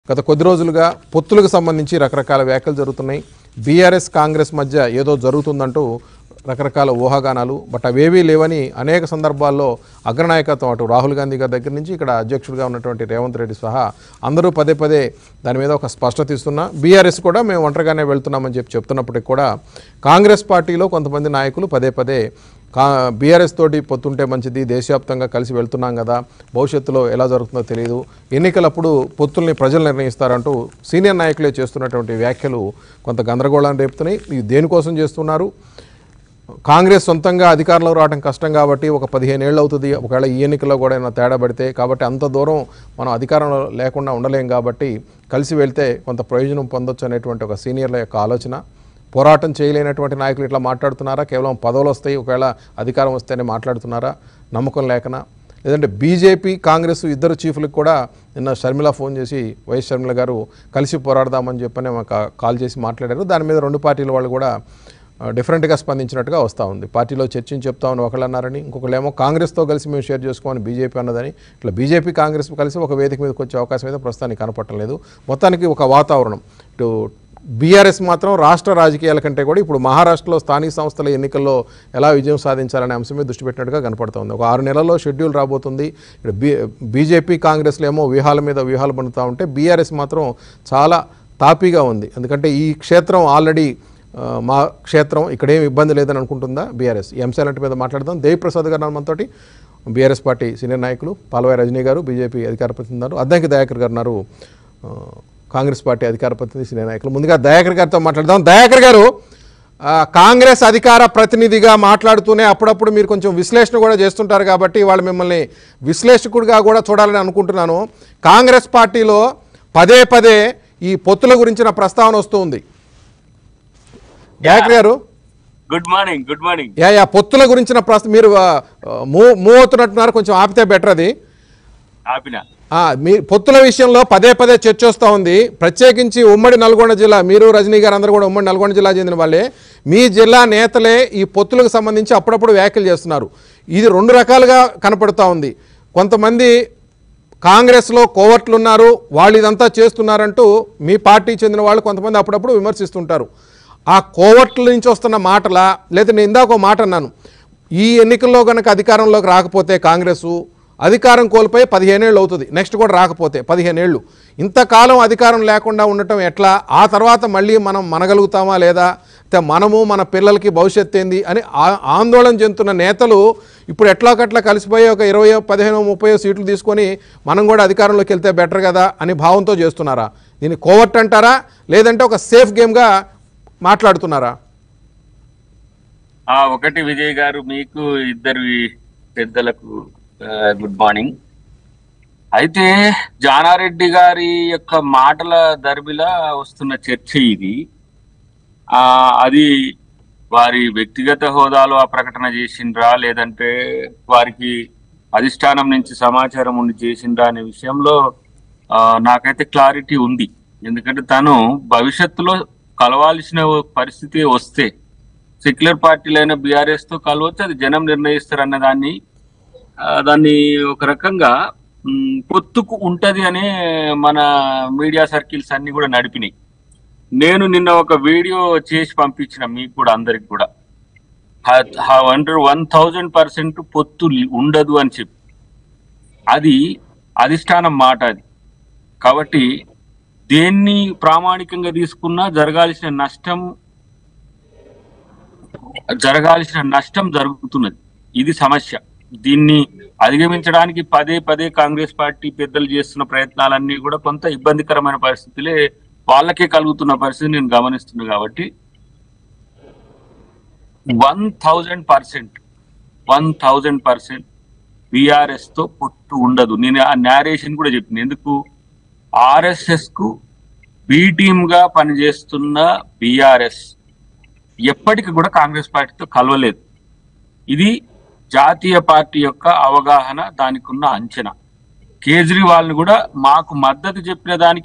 గత కొద్ది రోజులుగా పొత్తులకు సంబంధించి రకరకాల వ్యాఖ్యలు జరుగుతున్నాయి బీఆర్ఎస్ కాంగ్రెస్ మధ్య ఏదో జరుగుతుందంటూ రకరకాల ఊహాగానాలు బట్ అవేవీ లేవని అనేక సందర్భాల్లో అగ్రనాయకత్వం అటు రాహుల్ గాంధీ గారి దగ్గర నుంచి ఇక్కడ అధ్యక్షుడిగా ఉన్నటువంటి రేవంత్ రెడ్డి సహా అందరూ పదే పదే దాని మీద ఒక స్పష్టత ఇస్తున్నా బీఆర్ఎస్ కూడా మేము ఒంటరిగానే వెళ్తున్నామని చెప్పి చెప్తున్నప్పటికీ కూడా కాంగ్రెస్ పార్టీలో కొంతమంది నాయకులు పదే పదే కా బీఆర్ఎస్ తోటి పొత్తుంటే మంచిది దేశవ్యాప్తంగా కలిసి వెళ్తున్నాం కదా భవిష్యత్తులో ఎలా జరుగుతుందో తెలియదు ఎన్నికలప్పుడు పొత్తుల్ని ప్రజలు నిర్ణయిస్తారంటూ సీనియర్ నాయకులే చేస్తున్నటువంటి వ్యాఖ్యలు కొంత గందరగోళాన్ని రేపుతున్నాయి ఇది దేనికోసం చేస్తున్నారు కాంగ్రెస్ సొంతంగా అధికారంలో రావడం కష్టం కాబట్టి ఒక పదిహేను ఏళ్ళు అవుతుంది ఒకవేళ ఈ ఎన్నికల్లో కూడా ఏమైనా తేడా పడితే కాబట్టి అంత దూరం మనం అధికారంలో లేకుండా ఉండలేం కాబట్టి కలిసి వెళ్తే కొంత ప్రయోజనం పొందొచ్చు అనేటువంటి ఒక సీనియర్ల యొక్క ఆలోచన పోరాటం చేయలేనటువంటి నాయకులు ఇట్లా మాట్లాడుతున్నారా కేవలం పదవులు వస్తాయి ఒకవేళ అధికారం వస్తేనే మాట్లాడుతున్నారా నమ్మకం లేకనా లేదంటే బీజేపీ కాంగ్రెస్ ఇద్దరు చీఫ్లకు కూడా నిన్న షర్మిల ఫోన్ చేసి వైఎస్ షర్మిల గారు కలిసి పోరాడదామని చెప్పని మాకు కాల్ చేసి మాట్లాడారు దాని మీద రెండు పార్టీల వాళ్ళు కూడా ఆ, డిఫరెంట్గా స్పందించినట్టుగా వస్తూ ఉంది పార్టీలో చర్చించి చెప్తామని ఒకళ్ళు అన్నారని ఇంకొకళ్ళు ఏమో కాంగ్రెస్తో కలిసి మేము షేర్ చేసుకోమని బీజేపీ అన్నదని ఇట్లా బీజేపీ కాంగ్రెస్ కలిసి ఒక వేదిక మీదకి వచ్చే అవకాశం అయితే ప్రస్తుతానికి కనపడటం లేదు మొత్తానికి ఒక వాతావరణం ఇటు బీఆర్ఎస్ మాత్రం రాష్ట్ర రాజకీయాల కంటే కూడా ఇప్పుడు మహారాష్ట్రలో స్థానిక సంస్థల ఎన్నికల్లో ఎలా విజయం సాధించాలనే అంశం మీద దృష్టి పెట్టినట్టుగా కనపడుతోంది ఒక ఆరు నెలల్లో షెడ్యూల్ రాబోతుంది ఇక్కడ బీ బీజేపీ కాంగ్రెస్లు ఏమో వ్యూహాల మీద వ్యూహాలు పడుతూ ఉంటే బీఆర్ఎస్ మాత్రం చాలా తాపీగా ఉంది ఎందుకంటే ఈ క్షేత్రం ఆల్రెడీ ఆ, మా క్షేత్రం ఇక్కడేం ఇబ్బంది లేదని అనుకుంటుందా బీఆర్ఎస్ ఈ అంశాలంటి మీద మాట్లాడదాం దేవిప్రసాద్ గారు మనతోటి బీఆర్ఎస్ పార్టీ సీనియర్ నాయకులు పాల్వాయి రజనీ గారు బీజేపీ అధికార ప్రతినిధి ఉన్నారు అద్దంకి దయాకర్ గారు ఉన్నారు ఆ, కాంగ్రెస్ పార్టీ అధికార ప్రతినిధి సీనియర్ నాయకులు ముందుగా దయాకర్ గారితో మాట్లాడదాం దయాకర్ గారు ఆ, కాంగ్రెస్ అధికార ప్రతినిధిగా మాట్లాడుతూనే అప్పుడప్పుడు మీరు కొంచెం విశ్లేషణ కూడా చేస్తుంటారు కాబట్టి వాళ్ళు మిమ్మల్ని విశ్లేషకుడిగా కూడా చూడాలని అనుకుంటున్నాను కాంగ్రెస్ పార్టీలో పదే పదే ఈ పొత్తుల గురించిన ప్రస్తావన వస్తుంది దయాకర్ గారు good morning good morning yeah yeah పొత్తుల గురించిన ప్రశ్న మీరు ఆ, మూవ్ మూవ్ అవుతున్నట్టున్నారు కొంచెం ఆపితే బెటర్ అది ఆపిన ఆ, మీ పొత్తుల విషయంలో పదే పదే చర్చ వస్తూ ఉంది ప్రత్యేకించి ఉమ్మడి నల్గొండ జిల్లా మీరు రజనీ గారు అందరూ కూడా ఉమ్మడి నల్గొండ జిల్లా చెందిన వాళ్ళే మీ జిల్లా నేతలే ఈ పొత్తులకు సంబంధించి అప్పుడప్పుడు వ్యాఖ్యలు చేస్తున్నారు ఇది రెండు రకాలుగా కనపడుతూ ఉంది కొంతమంది కాంగ్రెస్లో కోవర్ట్లు ఉన్నారు వాళ్ళు ఇదంతా చేస్తున్నారంటూ మీ పార్టీ చెందిన వాళ్ళు కొంతమంది అప్పుడప్పుడు విమర్శిస్తుంటారు ఆ కోవర్ట్ల నుంచి వస్తున్న మాటలా లేదా నేను ఇందాక ఒక మాట అన్నాను ఈ ఎన్నికల్లో కనుక అధికారంలోకి రాకపోతే కాంగ్రెసు అధికారం కోల్పోయి పదిహేనేళ్ళు అవుతుంది నెక్స్ట్ కూడా రాకపోతే పదిహేనేళ్ళు ఇంతకాలం అధికారం లేకుండా ఉండటం ఎట్లా ఆ తర్వాత మళ్ళీ మనం మనగలుగుతామా లేదా అయితే మనము మన పిల్లలకి భవిష్యత్తు ఏంది అని ఆ- ఆందోళన చెందుతున్న నేతలు ఇప్పుడు ఎట్లాకట్లా కలిసిపోయి ఒక ఇరవై పదిహేను ముప్పై సీట్లు తీసుకొని మనం కూడా అధికారంలోకి వెళ్తే బెటర్ కదా అని భావంతో చేస్తున్నారా దీన్ని కోవర్ట్ అంటారా లేదంటే ఒక సేఫ్ గేమ్గా మాట్లాడుతున్నారా ఆ ఒకటి విజయ్ గారు మీకు ఇద్దరు పెద్దలకు గుడ్ మార్నింగ్ అయితే జానారెడ్డి గారి యొక్క మాటల దరిమిలా వస్తున్న చర్చ ఇది ఆ అది వారి వ్యక్తిగత హోదాలో ఆ ప్రకటన చేసిండ్రా లేదంటే వారికి అధిష్టానం నుంచి సమాచారం ఉండి చేసిండ్రా అనే విషయంలో ఆ, నాకైతే క్లారిటీ ఉంది ఎందుకంటే తను భవిష్యత్తులో కలవాల్సిన పరిస్థితి వస్తే సెక్యులర్ పార్టీలైన బీఆర్ఎస్ తో కలవచ్చు అది జనం నిర్ణయిస్తారు అన్న దాన్ని ఆ, దాన్ని ఒక రకంగా మ్, పొత్తుకు ఉంటది అనే మన మీడియా సర్కిల్స్ అన్ని కూడా నడిపినాయి నేను నిన్న ఒక వీడియో చేసి పంపించిన మీకు కూడా అందరికి కూడా హండ్రెడ్ వన్ థౌజండ్ పర్సెంట్ పొత్తు ఉండదు అని చెప్పి అది అధిష్టానం మాట అది కాబట్టి దేన్ని ప్రామాణికంగా తీసుకున్నా జరగాల్సిన నష్టం జరగాల్సిన నష్టం జరుగుతున్నది ఇది సమస్య దీన్ని అధిగమించడానికి పదే పదే కాంగ్రెస్ పార్టీ పెద్దలు చేస్తున్న ప్రయత్నాలన్నీ కూడా కొంత ఇబ్బందికరమైన పరిస్థితులే వాళ్ళకే కలుగుతున్న పరిస్థితి నేను గమనిస్తున్నా కాబట్టి one thousand percent one thousand percent BRS తో పొత్తు ఉండదు నేను ఆ నేరేషన్ కూడా చెప్పింది ఎందుకు ఆర్ఎస్ఎస్ కు బి టీమ్ గా పనిచేస్తున్న బీఆర్ఎస్ ఎప్పటికి కూడా కాంగ్రెస్ పార్టీతో కలవలేదు ఇది జాతీయ పార్టీ యొక్క అవగాహన దానికి ఉన్న అంచనా కేజ్రీవాల్ ని కూడా మాకు మద్దతు చెప్పిన దానికి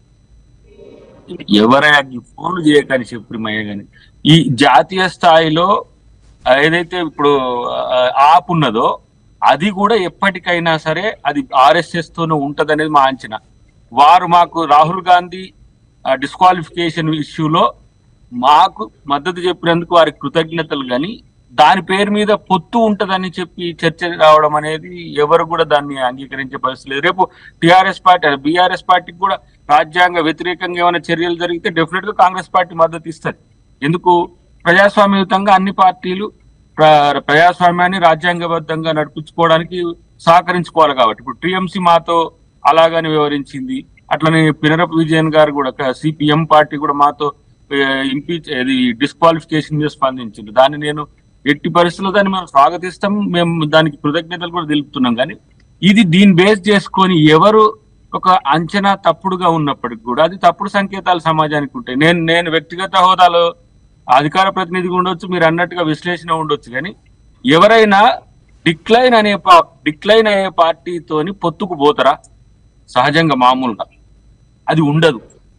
ఎవరైనా ఈ ఫోన్లు చేయకని చెప్పి మయ్య గాని ఈ జాతీయ స్థాయిలో ఏదైతే ఇప్పుడు ఆ, ఆప్ ఉన్నదో అది కూడా ఎప్పటికైనా సరే అది ఆర్ఎస్ఎస్ తోనే ఉంటదనేది మా అంచనా వారు మాకు రాహుల్ గాంధీ డిస్క్వాలిఫికేషన్ ఇష్యూలో మాకు మద్దతు చెప్పినందుకు వారికి కృతజ్ఞతలు కానీ దాని పేరు మీద పొత్తు ఉంటదని చెప్పి చర్చ రావడం అనేది ఎవరు కూడా దాన్ని అంగీకరించే పరిస్థితి లేదు రేపు టిఆర్ఎస్ పార్టీ బీఆర్ఎస్ పార్టీకి కూడా రాజ్యాంగ వ్యతిరేకంగా ఏమైనా చర్యలు జరిగితే డెఫినెట్ గా కాంగ్రెస్ పార్టీ మద్దతు ఇస్తుంది ఎందుకు ప్రజాస్వామ్యయుతంగా అన్ని పార్టీలు ప్ర- ప్రజాస్వామ్యాన్ని రాజ్యాంగబద్ధంగా నడిపించుకోవడానికి సహకరించుకోవాలి కాబట్టి ఇప్పుడు టీఎంసీ మాతో అలాగని వివరించింది అట్లనే పినరపు విజయన్ గారు కూడా సిపిఎం పార్టీ కూడా మాతో ఇంపీచ్ ఇది డిస్క్వాలిఫికేషన్ మీద స్పందించింది దాన్ని నేను ఎట్టి పరిస్థితుల్లో దాన్ని మేము స్వాగతిస్తాం మేము దానికి కృతజ్ఞతలు కూడా తెలుపుతున్నాం కానీ ఇది దీన్ని బేస్ చేసుకొని ఎవరు ఒక అంచనా తప్పుడుగా ఉన్నప్పటికి కూడా అది తప్పుడు సంకేతాలు సమాజానికి ఉంటాయి నేను నేను వ్యక్తిగత హోదాలో అధికార ప్రతినిధిగా ఉండొచ్చు మీరు అన్నట్టుగా విశ్లేషణ ఉండొచ్చు కానీ ఎవరైనా డిక్లైన్ అనే పా- డిక్లైన్ అయ్యే పార్టీతోని పొత్తుకు పోతారా సహజంగా మామూలుగా అది ఉండదు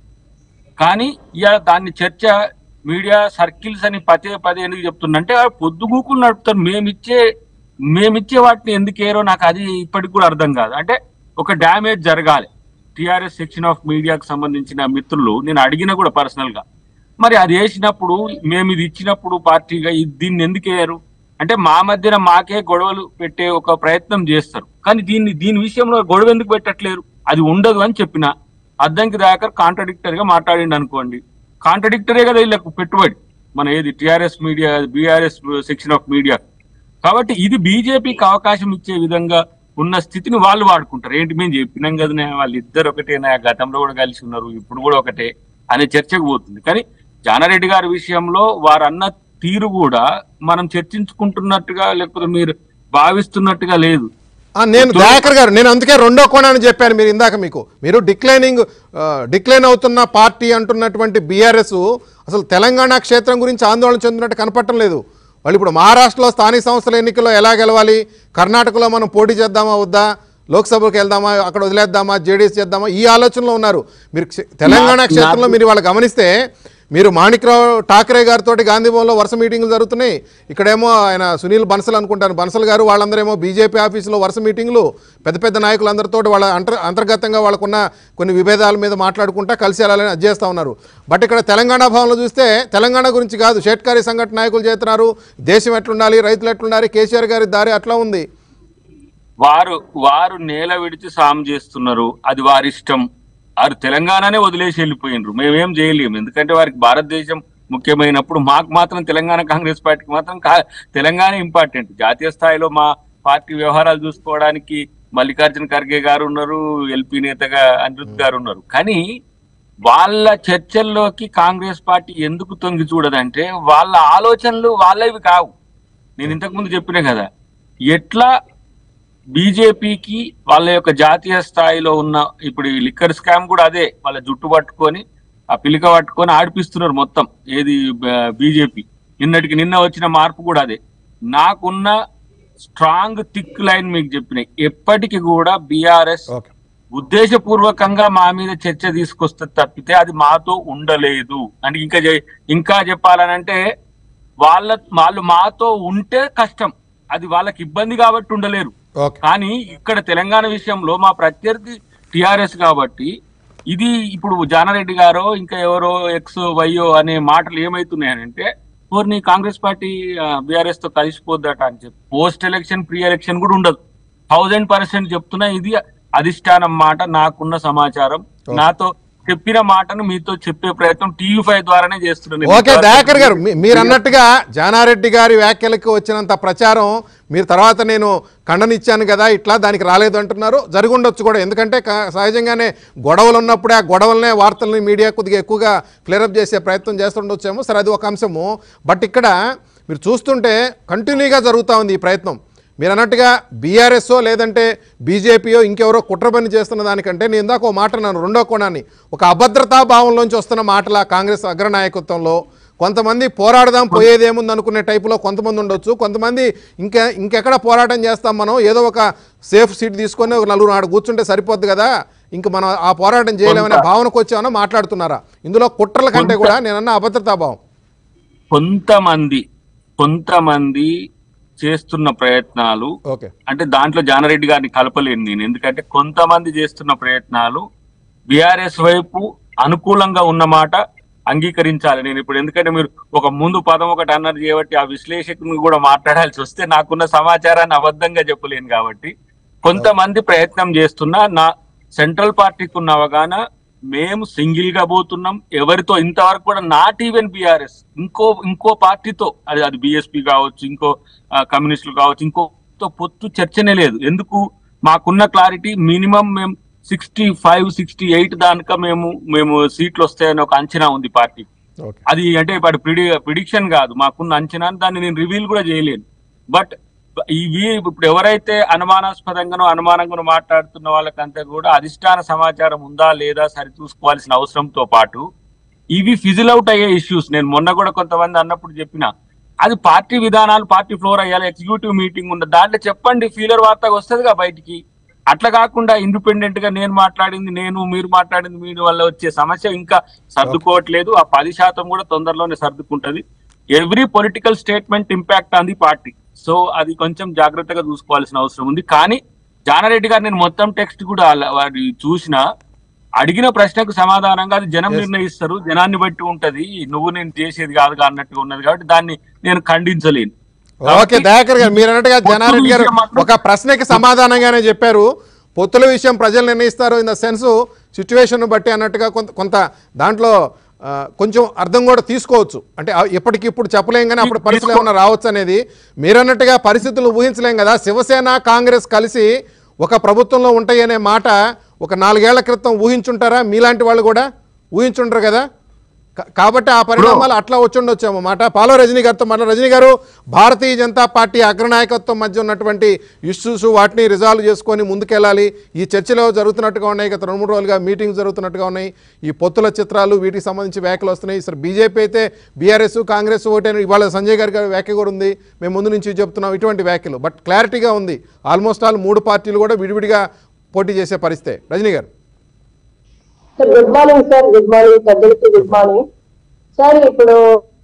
కానీ ఇవాళ దాన్ని చర్చ మీడియా సర్కిల్స్ అని పదే పదే ఎందుకు చెప్తున్నంటే పొద్దుగూకులు నడుపుతారు మేమిచ్చే మేమిచ్చే వాటిని ఎందుకు ఏరో నాకు అది ఇప్పటికి కూడా అర్థం కాదు అంటే ఒక డ్యామేజ్ జరగాలి టిఆర్ఎస్ సెక్షన్ ఆఫ్ మీడియాకు సంబంధించిన మిత్రులు నేను అడిగిన కూడా పర్సనల్ గా మరి అది వేసినప్పుడు మేము ఇది ఇచ్చినప్పుడు పార్టీగా ఇది- దీన్ని ఎందుకు వేయరు అంటే మా మధ్యన మాకే గొడవలు పెట్టే ఒక ప్రయత్నం చేస్తారు కానీ దీన్ని దీని విషయంలో గొడవ ఎందుకు పెట్టట్లేరు అది ఉండదు అని చెప్పిన అద్దంకి దాకర్ కాంట్రడిక్టర్ గా మాట్లాడిండు అనుకోండి కాంట్రడిక్టరే కదా వీళ్ళకు పెట్టుబడి మన ఏది TRS media BRS section of media కాబట్టి ఇది బీజేపీకి అవకాశం ఇచ్చే విధంగా ఉన్న స్థితిని వాళ్ళు వాడుకుంటారు ఏంటి మేము చెప్పినాం కదనే వాళ్ళు ఇద్దరు ఒకటేనా గతంలో కూడా కలిసి ఉన్నారు ఇప్పుడు కూడా ఒకటే అనే చర్చకు పోతుంది కానీ జానారెడ్డి గారి విషయంలో వారు అన్న తీరు కూడా మనం చర్చించుకుంటున్నట్టుగా లేకపోతే మీరు భావిస్తున్నట్టుగా లేదు ఆ, నేను దయాకర్ గారు నేను అందుకే రెండో కోణాన్ని చెప్పాను మీరు ఇందాక మీకు మీరు డిక్లైనింగ్ డిక్లైన్ అవుతున్న పార్టీ అంటున్నటువంటి బీఆర్ఎస్ అసలు తెలంగాణ క్షేత్రం గురించి ఆందోళన చెందినట్టు కనపడటం లేదు వాళ్ళు ఇప్పుడు మహారాష్ట్రలో స్థానిక సంస్థల ఎన్నికల్లో ఎలా గెలవాలి కర్ణాటకలో మనం పోటీ చేద్దామా వద్దా లోక్సభకు వెళ్దామా అక్కడ వదిలేద్దామా జేడీఎస్ చేద్దామా ఈ ఆలోచనలో ఉన్నారు మీరు క్షే- తెలంగాణ నాకు- క్షేత్రంలో మీరు వాళ్ళు గమనిస్తే మీరు మాణిక్రావు ఠాకరే గారితో గాంధీ భవన్లో వరుస మీటింగులు జరుగుతున్నాయి ఇక్కడేమో ఆయన సునీల్ బన్సల్ అనుకుంటాను బన్సల్ గారు వాళ్ళందరేమో బీజేపీ ఆఫీసులో వరుస మీటింగులు పెద్ద పెద్ద నాయకులందరితో వాళ్ళ అంతర్ అంతర్గతంగా వాళ్ళకున్న కొన్ని విభేదాల మీద మాట్లాడుకుంటా కలిసి వెళ్ళాలని అది చేస్తూ ఉన్నారు బట్ ఇక్కడ తెలంగాణ భవన్లో చూస్తే తెలంగాణ గురించి కాదు షేట్కారీ సంఘటన నాయకులు చేస్తున్నారు దేశం ఎట్లుండాలి రైతులు ఎట్లుండాలి కేసీఆర్ గారి దారి అట్లా ఉంది వారు వారు నేల విడిచి సాము చేస్తున్నారు అది వారి ఇష్టం వారు తెలంగాణనే వదిలేసి వెళ్ళిపోయినరు మేమేం చేయలేము ఎందుకంటే వారికి భారతదేశం ముఖ్యమైనప్పుడు మాకు మాత్రం తెలంగాణ కాంగ్రెస్ పార్టీకి మాత్రం కా- తెలంగాణ ఇంపార్టెంట్ జాతీయ స్థాయిలో మా పార్టీ వ్యవహారాలు చూసుకోవడానికి మల్లికార్జున ఖర్గే గారు ఉన్నారు ఎల్పీ నేతగా అనిరుద్ గారు ఉన్నారు కానీ వాళ్ళ చర్చల్లోకి కాంగ్రెస్ పార్టీ ఎందుకు తొంగి చూడదంటే వాళ్ళ ఆలోచనలు వాళ్ళవి కావు నేను ఇంతకు ముందు చెప్పినా కదా ఎట్లా బీజేపీకి వాళ్ళ యొక్క జాతీయ స్థాయిలో ఉన్న ఇప్పుడు ఈ లిక్కర్ స్కామ్ కూడా అదే వాళ్ళ జుట్టు పట్టుకొని ఆ పిలిక పట్టుకొని ఆడిపిస్తున్నారు మొత్తం ఏది బీజేపీ నిన్నటికి నిన్న వచ్చిన మార్పు కూడా అదే నాకున్న స్ట్రాంగ్ థిక్ లైన్ మీకు చెప్పినాయి ఎప్పటికీ కూడా బీఆర్ఎస్ ఓకే ఉద్దేశపూర్వకంగా మా మీద చర్చ తీసుకొస్తే తప్పితే అది మాతో ఉండలేదు అంటే ఇంకా చె- ఇంకా చెప్పాలనంటే వాళ్ళ వాళ్ళు మాతో ఉంటే కష్టం అది వాళ్ళకి ఇబ్బంది కాబట్టి ఉండలేరు ఓకే కానీ ఇక్కడ తెలంగాణ విషయంలో మా ప్రత్యర్థి టిఆర్ఎస్ కాబట్టి ఇది ఇప్పుడు జానారెడ్డి గారో ఇంకా ఎవరో ఎక్స్ వైయో అనే మాటలు ఏమైతున్నాయనంటే పోర్ని కాంగ్రెస్ పార్టీ బీఆర్ఎస్ తో కలిసిపోద్దట అని చెప్పి పోస్ట్ ఎలక్షన్ ప్రీ ఎలక్షన్ కూడా ఉండదు థౌజండ్ పర్సెంట్ చెప్తున్నా ఇది అధిష్టానం మాట నాకున్న సమాచారం నాతో చెప్పిన మాటను మీతో చెప్పే ప్రయత్నం టీవీ ఫైవ్ ద్వారానే చేస్తున్నాను ఓకే దయాకర్ గారు మీ- మీరు అన్నట్టుగా జానారెడ్డి గారి వ్యాఖ్యలకు వచ్చినంత ప్రచారం మీరు తర్వాత నేను ఖండనిచ్చాను కదా ఇట్లా దానికి రాలేదు అంటున్నారు జరుగుండొచ్చు కూడా ఎందుకంటే క- సహజంగానే గొడవలు ఉన్నప్పుడే ఆ గొడవలనే వార్తల్ని మీడియా కొద్దిగా ఎక్కువగా క్లియరప్ చేసే ప్రయత్నం చేస్తుండొచ్చేమో సరే అది ఒక అంశము బట్ ఇక్కడ మీరు చూస్తుంటే కంటిన్యూగా జరుగుతూ ఉంది ఈ ప్రయత్నం మీరు అన్నట్టుగా బీఆర్ఎస్ఓ లేదంటే బీజేపీయో ఇంకెవరో కుట్ర పని చేస్తున్న దానికంటే నేను ఇందాక ఒక మాట అన్నాను రెండో కోణాన్ని ఒక అభద్రతా భావంలోంచి వస్తున్న మాటల కాంగ్రెస్ అగ్రనాయకత్వంలో కొంతమంది పోరాడదాం పోయేదేముంది అనుకునే టైపులో కొంతమంది ఉండొచ్చు కొంతమంది ఇంకా ఇంకెక్కడ పోరాటం చేస్తాం మనం ఏదో ఒక సేఫ్ సీట్ తీసుకొని ఒక నలుగురు ఆడ కూర్చుంటే సరిపోద్ది కదా ఇంక మనం ఆ పోరాటం చేయలేమనే భావనకు వచ్చామని మాట్లాడుతున్నారా ఇందులో కుట్రల కంటే కూడా నేనన్న అభద్రతా భావం కొంతమంది కొంతమంది చేస్తున్న ప్రయత్నాలు ఓకే అంటే దాంట్లో జానారెడ్డి గారిని కలపలేను నేను ఎందుకంటే కొంతమంది చేస్తున్న ప్రయత్నాలు బీఆర్ఎస్ వైపు అనుకూలంగా ఉన్నమాట అంగీకరించాలి నేను ఇప్పుడు ఎందుకంటే మీరు ఒక ముందు పదం ఒకటి అన్నారు చేయబట్టి ఆ విశ్లేషకుని కూడా మాట్లాడాల్సి వస్తే నాకున్న సమాచారాన్ని అబద్ధంగా చెప్పలేను కాబట్టి కొంతమంది ప్రయత్నం చేస్తున్నా నా సెంట్రల్ పార్టీకి ఉన్న అవగాహన మేము సింగిల్ గా పోతున్నాం ఎవరితో ఇంతవరకు కూడా నాట్ ఈవెన్ బీఆర్ఎస్ ఇంకో ఇంకో పార్టీతో అది అది బిఎస్పీ కావచ్చు ఇంకో ఆ, కమ్యూనిస్టులు కావచ్చు ఇంకోతో పొత్తు చర్చనే లేదు ఎందుకు మాకున్న క్లారిటీ మినిమం మేము సిక్స్టీ ఫైవ్ సిక్స్టీ ఎయిట్ దానిక మేము మేము సీట్లు వస్తాయని ఒక అంచనా ఉంది పార్టీ ఓకే అది అంటే ఇప్పుడు ప్రిడి ప్రిడిక్షన్ కాదు మాకున్న అంచనా దాన్ని నేను రివీల్ కూడా చేయలేను బట్ ఇవి ఇప్పుడు ఎవరైతే అనుమానాస్పదంగానో అనుమానంగానో మాట్లాడుతున్న వాళ్ళకంతా కూడా అధిష్టాన సమాచారం ఉందా లేదా సరి చూసుకోవాల్సిన అవసరంతో పాటు ఇవి ఫిజిల్ అవుట్ అయ్యే ఇష్యూస్ నేను మొన్న కూడా కొంతమంది అన్నప్పుడు చెప్పిన అది పార్టీ విధానాలు పార్టీ ఫ్లోర్ అయ్యాలి ఎగ్జిక్యూటివ్ మీటింగ్ ఉంది దాంట్లో చెప్పండి ఫీలర్ వార్త వస్తుందిగా బయటికి అట్లా కాకుండా ఇండిపెండెంట్ గా నేను మాట్లాడింది నేను మీరు మాట్లాడింది మీ వల్ల వచ్చే సమస్య ఇంకా సర్దుకోవట్లేదు ఆ పది శాతం కూడా తొందరలోనే సర్దుకుంటది every political statement impact on the party so అది కొంచెం జాగ్రత్తగా చూసుకోవాల్సిన అవసరం ఉంది కానీ జానారెడ్డి గారు నేను మొత్తం టెక్స్ట్ కూడా అలా వారి చూసిన అడిగిన ప్రశ్నకు సమాధానంగా అది జనం Yes. నిర్ణయిస్తారు జనాన్ని బట్టి ఉంటది నువ్వు నేను చేసేది కాదుగా అన్నట్టుగా ఉన్నది కాబట్టి దాన్ని నేను ఖండించలేను ఓకే దయాకర్ గారు మీరు అన్నట్టుగా పొత్తుల జనారెడ్డి గారు విషయం మాత్రం- ఒక ప్రశ్నకి సమాధానంగానే చెప్పారు పొత్తుల విషయం ప్రజలు నిర్ణయిస్తారు ఇన్ ద సెన్స్ సిచ్యువేషన్ బట్టి అన్నట్టుగా కొంత కొంత దాంట్లో ఆ, కొంచెం అర్థం కూడా తీసుకోవచ్చు అంటే ఆ ఎప్పటికిప్పుడు చెప్పలేం కానీ అప్పుడు పరిస్థితులు ఏమైనా రావచ్చు అనేది మీరన్నట్టుగా పరిస్థితులు ఊహించలేం కదా శివసేన కాంగ్రెస్ కలిసి ఒక ప్రభుత్వంలో ఉంటాయి అనే మాట ఒక నాలుగేళ్ల క్రితం ఊహించుంటారా మీలాంటి వాళ్ళు కూడా ఊహించుంటారు కదా కా- కాబట్టి ఆ పరిణామాలు అట్లా వచ్చి ఉండొచ్చేమో మాట పాలో రజనీ గారితో మన రజనీ గారు భారతీయ జనతా పార్టీ అగ్రనాయకత్వం మధ్య ఉన్నటువంటి ఇష్యూస్ వాటిని రిజాల్వ్ చేసుకొని ముందుకెళ్ళాలి ఈ చర్చలో జరుగుతున్నట్టుగా ఉన్నాయి గత రెండు మూడు రోజులుగా మీటింగ్స్ జరుగుతున్నట్టుగా ఉన్నాయి ఈ పొత్తుల చిత్రాలు వీటికి సంబంధించి వ్యాఖ్యలు వస్తున్నాయి సరే బీజేపీ అయితే బీఆర్ఎస్ కాంగ్రెస్ ఓటైన ఇవాళ సంజయ్ గారి గారి వ్యాఖ్య కూడా ఉంది మేము ముందు నుంచి చెప్తున్నాం ఇటువంటి వ్యాఖ్యలు బట్ క్లారిటీగా ఉంది ఆల్మోస్ట్ ఆల్ మూడు పార్టీలు కూడా విడివిడిగా పోటీ చేసే పరిస్థితే రజనీ గారు sir good morning sir good morning పెద్దలకి గుడ్ మార్నింగ్ సార్ ఇప్పుడు